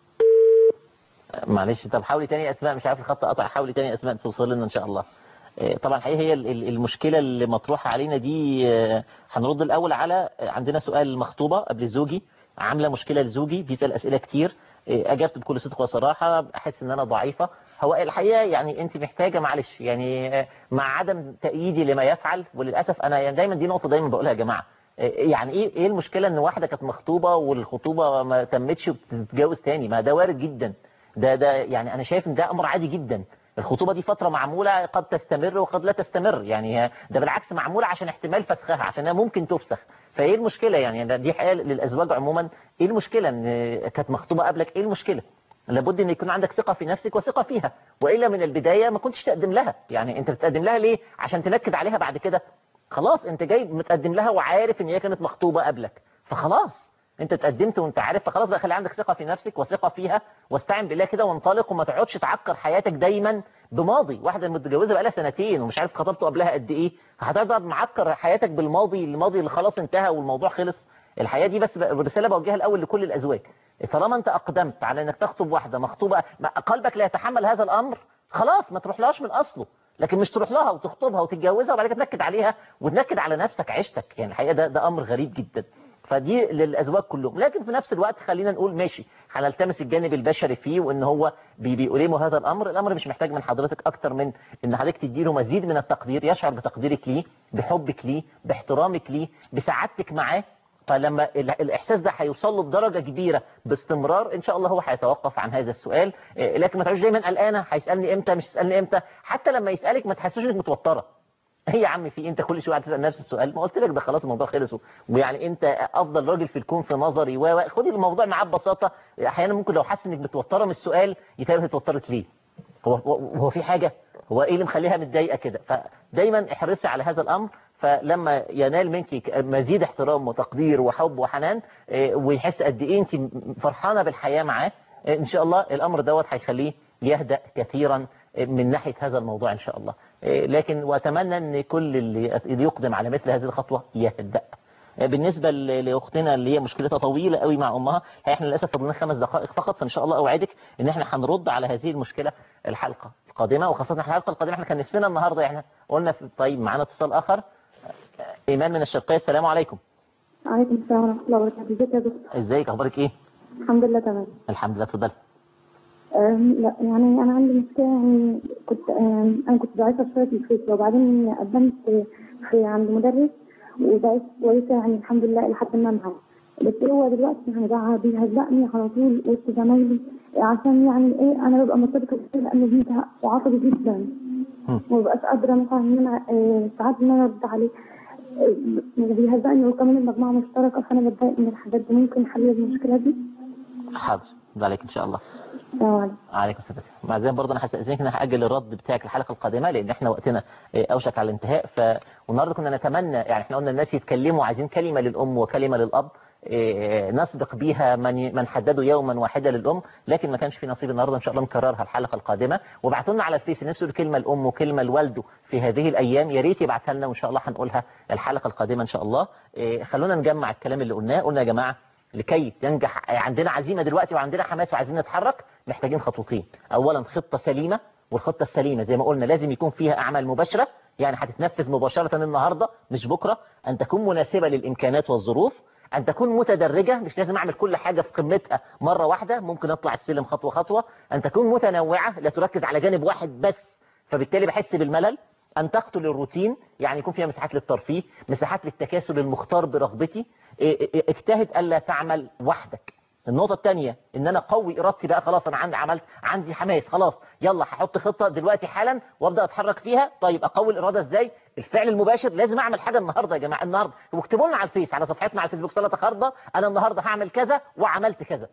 معلش طب حاولي تاني يا اسماء مش عارف الخط قطع حاولي تاني يا اسماء توصل لنا ان شاء الله آه، طبعا الحقيقه هي ال- ال- المشكله اللي مطروحه علينا دي آه، هنرد الاول على آه، عندنا سؤال المخطوبه قبل زوجي عامله مشكله لزوجي بيسال اسئله كتير آه، اجبت بكل صدق وصراحه احس ان انا ضعيفه هو الحقيقه يعني انت محتاجه معلش يعني آه، مع عدم تأييدي لما يفعل وللاسف انا يعني دايما دي نقطه دايما بقولها يا جماعه يعني ايه ايه المشكله ان واحده كانت مخطوبه والخطوبه ما تمتش وبتتجوز تاني ما ده وارد جدا ده ده يعني انا شايف ان ده امر عادي جدا الخطوبه دي فتره معموله قد تستمر وقد لا تستمر يعني هي- ده بالعكس معموله عشان احتمال فسخها عشانها ممكن تفسخ فايه المشكله يعني ده- دي حقيقه للازواج عموما ايه المشكله ان كانت مخطوبه قبلك ايه المشكله لابد ان يكون عندك ثقه في نفسك وثقه فيها والا من البدايه ما كنتش تقدم لها يعني انت بتقدم لها ليه عشان تنكد عليها بعد كده خلاص انت جاي متقدم لها وعارف ان هي كانت مخطوبه قبلك فخلاص انت اتقدمت وانت عارف فخلاص بقى خلي عندك ثقه في نفسك وثقه فيها واستعن بالله كده وانطلق وما تقعدش تعكر حياتك دايما بماضي واحده متجوزه بقالها سنتين ومش عارف خطبته قبلها قد ايه هتقعد معكر حياتك بالماضي الماضي اللي خلاص انتهى والموضوع خلص الحياه دي بس بقى- الرساله بوجهها الاول لكل الازواج طالما انت اقدمت على انك تخطب واحده مخطوبه ما- قلبك لا يتحمل هذا الامر خلاص ما تروحلهاش من اصله لكن مش تروح لها وتخطبها وتتجوزها وبعد كده تنكد عليها وتنكد على نفسك عيشتك يعني الحقيقه ده ده امر غريب جدا فدي للازواج كلهم لكن في نفس الوقت خلينا نقول ماشي هنلتمس الجانب البشري فيه وان هو بي- بيؤلمه هذا الامر الامر مش محتاج من حضرتك اكتر من ان حضرتك تديله مزيد من التقدير يشعر بتقديرك ليه بحبك ليه باحترامك ليه بسعادتك معاه فلما ال- الاحساس ده هيوصل له بدرجه كبيره باستمرار ان شاء الله هو هيتوقف عن هذا السؤال إيه، لكن ما تعيش دايما قلقانه هيسالني امتى مش يسالني امتى حتى لما يسالك ما تحسوش انك متوتره ايه يا عم في إيه؟ انت كل شويه هتسال نفس السؤال ما قلت لك ده خلاص الموضوع خلص ويعني انت افضل راجل في الكون في نظري و و- خدي الموضوع معاه ببساطه احيانا ممكن لو حاسس انك متوتره من السؤال يتهيألك اتوترت ليه هو هو هو في حاجه هو ايه اللي مخليها متضايقه كده فدايما احرصي على هذا الامر فلما ينال منك ك- مزيد احترام وتقدير وحب وحنان إيه، ويحس قد ايه انت فرحانه بالحياه معاه إيه، ان شاء الله الامر دوت هيخليه يهدأ كثيرا من ناحيه هذا الموضوع ان شاء الله إيه، لكن واتمنى ان كل اللي اللي يقدم على مثل هذه الخطوه يهدأ بالنسبة ل- لأختنا اللي هي مشكلتها طويلة قوي مع أمها هي احنا للأسف فضلنا خمس دقائق فقط فإن شاء الله أوعدك إن احنا هنرد على هذه المشكلة الحلقة القادمة وخاصة الحلقة القادمة احنا كان نفسنا النهاردة احنا قلنا في طيب معانا اتصال آخر إيمان من الشرقية السلام عليكم عليكم السلام ورحمة الله وبركاته ازيك يا دكتور ازيك أخبارك إيه الحمد لله تمام الحمد لله اتفضلي أم، لا يعني أنا عندي مشكلة يعني كنت أم، أنا كنت ضعيفة شوية في الفيزياء وبعدين قدمت في عند مدرس وبقيت كويسة يعني الحمد لله لحد ما معاه بس هو دلوقتي يعني بقى بيهزقني على طول وسط زمايلي عشان يعني ايه انا ببقى مرتبطة بيه لانه بيزهق وعصبي جدا ومبقاش قادرة مثلا ان انا آه، ساعات ان انا ارد عليه آه، بيهزقني وكمان المجموعة مشتركة فانا بتضايق من الحاجات دي ممكن حل المشكلة دي حاضر ده عليك إن شاء الله السلام عليكم عليكم السلام مع ذلك برضه انا هستاذنك ان أنا هاجل الرد بتاعك الحلقه القادمه لان احنا وقتنا آه، اوشك على الانتهاء ف والنهارده كنا نتمنى يعني احنا قلنا الناس يتكلموا عايزين كلمه للام وكلمه للاب إيه، نسبق بيها من من حددوا يوما واحدا للام لكن ما كانش في نصيب النهارده ان شاء الله نكررها الحلقه القادمه وابعتوا لنا على الفيس نفسه الكلمه الام وكلمه لوالده في هذه الايام يا ريت يبعتها لنا وان شاء الله هنقولها الحلقه القادمه ان شاء الله إيه، خلونا نجمع الكلام اللي قلناه قلنا يا جماعه لكي ينجح عندنا عزيمه دلوقتي وعندنا حماس وعايزين نتحرك محتاجين خطوتين اولا خطه سليمه والخطه السليمه زي ما قلنا لازم يكون فيها اعمال مباشره يعني هتتنفذ مباشره النهارده مش بكره ان تكون مناسبه للامكانات والظروف ان تكون متدرجه مش لازم اعمل كل حاجه في قمتها مره واحده ممكن اطلع السلم خطوه خطوه ان تكون متنوعه لا تركز على جانب واحد بس فبالتالي بحس بالملل أن تقتل الروتين يعني يكون فيها مساحات للترفيه مساحات للتكاسل المختار برغبتي إيه إيه اجتهد ألا تعمل وحدك النقطة الثانية ان انا قوي ارادتي بقى خلاص انا عندي عملت عندي حماس خلاص يلا هحط خطة دلوقتي حالا وابدا اتحرك فيها طيب اقوي الاراده ازاي الفعل المباشر لازم اعمل حاجة النهاردة يا جماعة النهاردة واكتبوا لنا على الفيس على صفحتنا على الفيسبوك صلاة خارضة انا النهاردة هعمل كذا وعملت كذا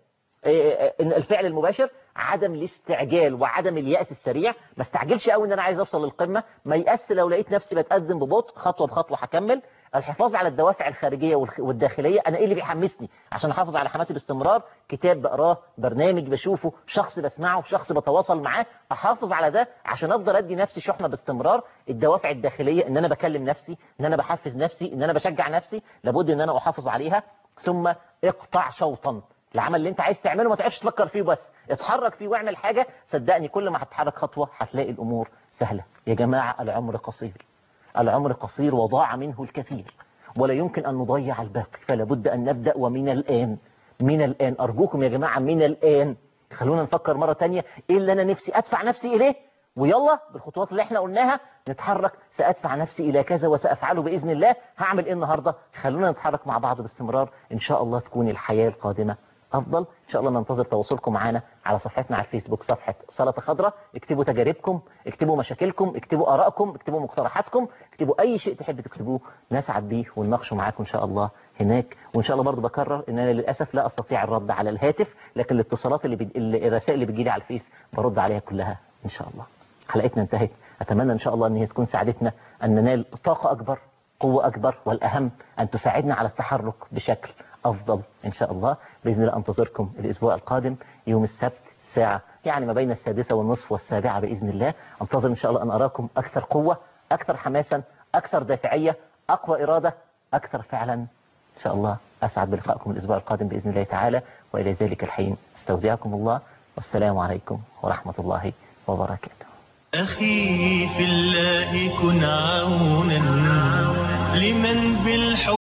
إن الفعل المباشر عدم الاستعجال وعدم اليأس السريع ما استعجلش قوي ان انا عايز اوصل للقمة ما يأس لو لقيت نفسي بتقدم ببطء خطوة بخطوة هكمل الحفاظ على الدوافع الخارجية والخ- والداخلية انا ايه اللي بيحمسني عشان احافظ على حماسي باستمرار كتاب بقراه برنامج بشوفه شخص بسمعه شخص بتواصل معاه احافظ على ده عشان افضل ادي نفسي شحنة باستمرار الدوافع الداخلية ان انا بكلم نفسي ان انا بحفز نفسي ان انا بشجع نفسي لابد ان انا احافظ عليها ثم اقطع شوطا العمل اللي انت عايز تعمله ما تقعدش تفكر فيه بس اتحرك فيه واعمل حاجة صدقني كل ما هتتحرك خطوة هتلاقي الامور سهلة يا جماعة العمر قصير العمر قصير وضاع منه الكثير ولا يمكن ان نضيع الباقي فلا بد ان نبدأ ومن الان من الان ارجوكم يا جماعة من الان خلونا نفكر مرة تانية ايه اللي انا نفسي ادفع نفسي اليه ويلا بالخطوات اللي احنا قلناها نتحرك سأدفع نفسي إلى كذا وسأفعله بإذن الله هعمل إيه النهاردة خلونا نتحرك مع بعض باستمرار إن شاء الله تكون الحياة القادمة أفضل إن شاء الله ننتظر تواصلكم معنا على صفحتنا على الفيسبوك صفحة سلطة خضراء اكتبوا تجاربكم اكتبوا مشاكلكم اكتبوا آرائكم اكتبوا مقترحاتكم اكتبوا أي شيء تحب تكتبوه نسعد بيه ونناقشه معاكم إن شاء الله هناك وإن شاء الله برضو بكرر إن أنا للأسف لا أستطيع الرد على الهاتف لكن الاتصالات اللي بي... الرسائل اللي بتجيلي على الفيس برد عليها كلها إن شاء الله حلقتنا انتهت أتمنى إن شاء الله أن هي تكون ساعدتنا أن ننال طاقة أكبر قوة أكبر والأهم أن تساعدنا على التحرك بشكل أفضل إن شاء الله بإذن الله أنتظركم الأسبوع القادم يوم السبت الساعة يعني ما بين السادسة والنصف والسابعة بإذن الله أنتظر إن شاء الله أن أراكم أكثر قوة أكثر حماسا أكثر دافعية أقوى إرادة أكثر فعلا إن شاء الله أسعد بلقائكم الأسبوع القادم بإذن الله تعالى وإلى ذلك الحين استودعكم الله والسلام عليكم ورحمة الله وبركاته أخي في الله كن عونا لمن بالحب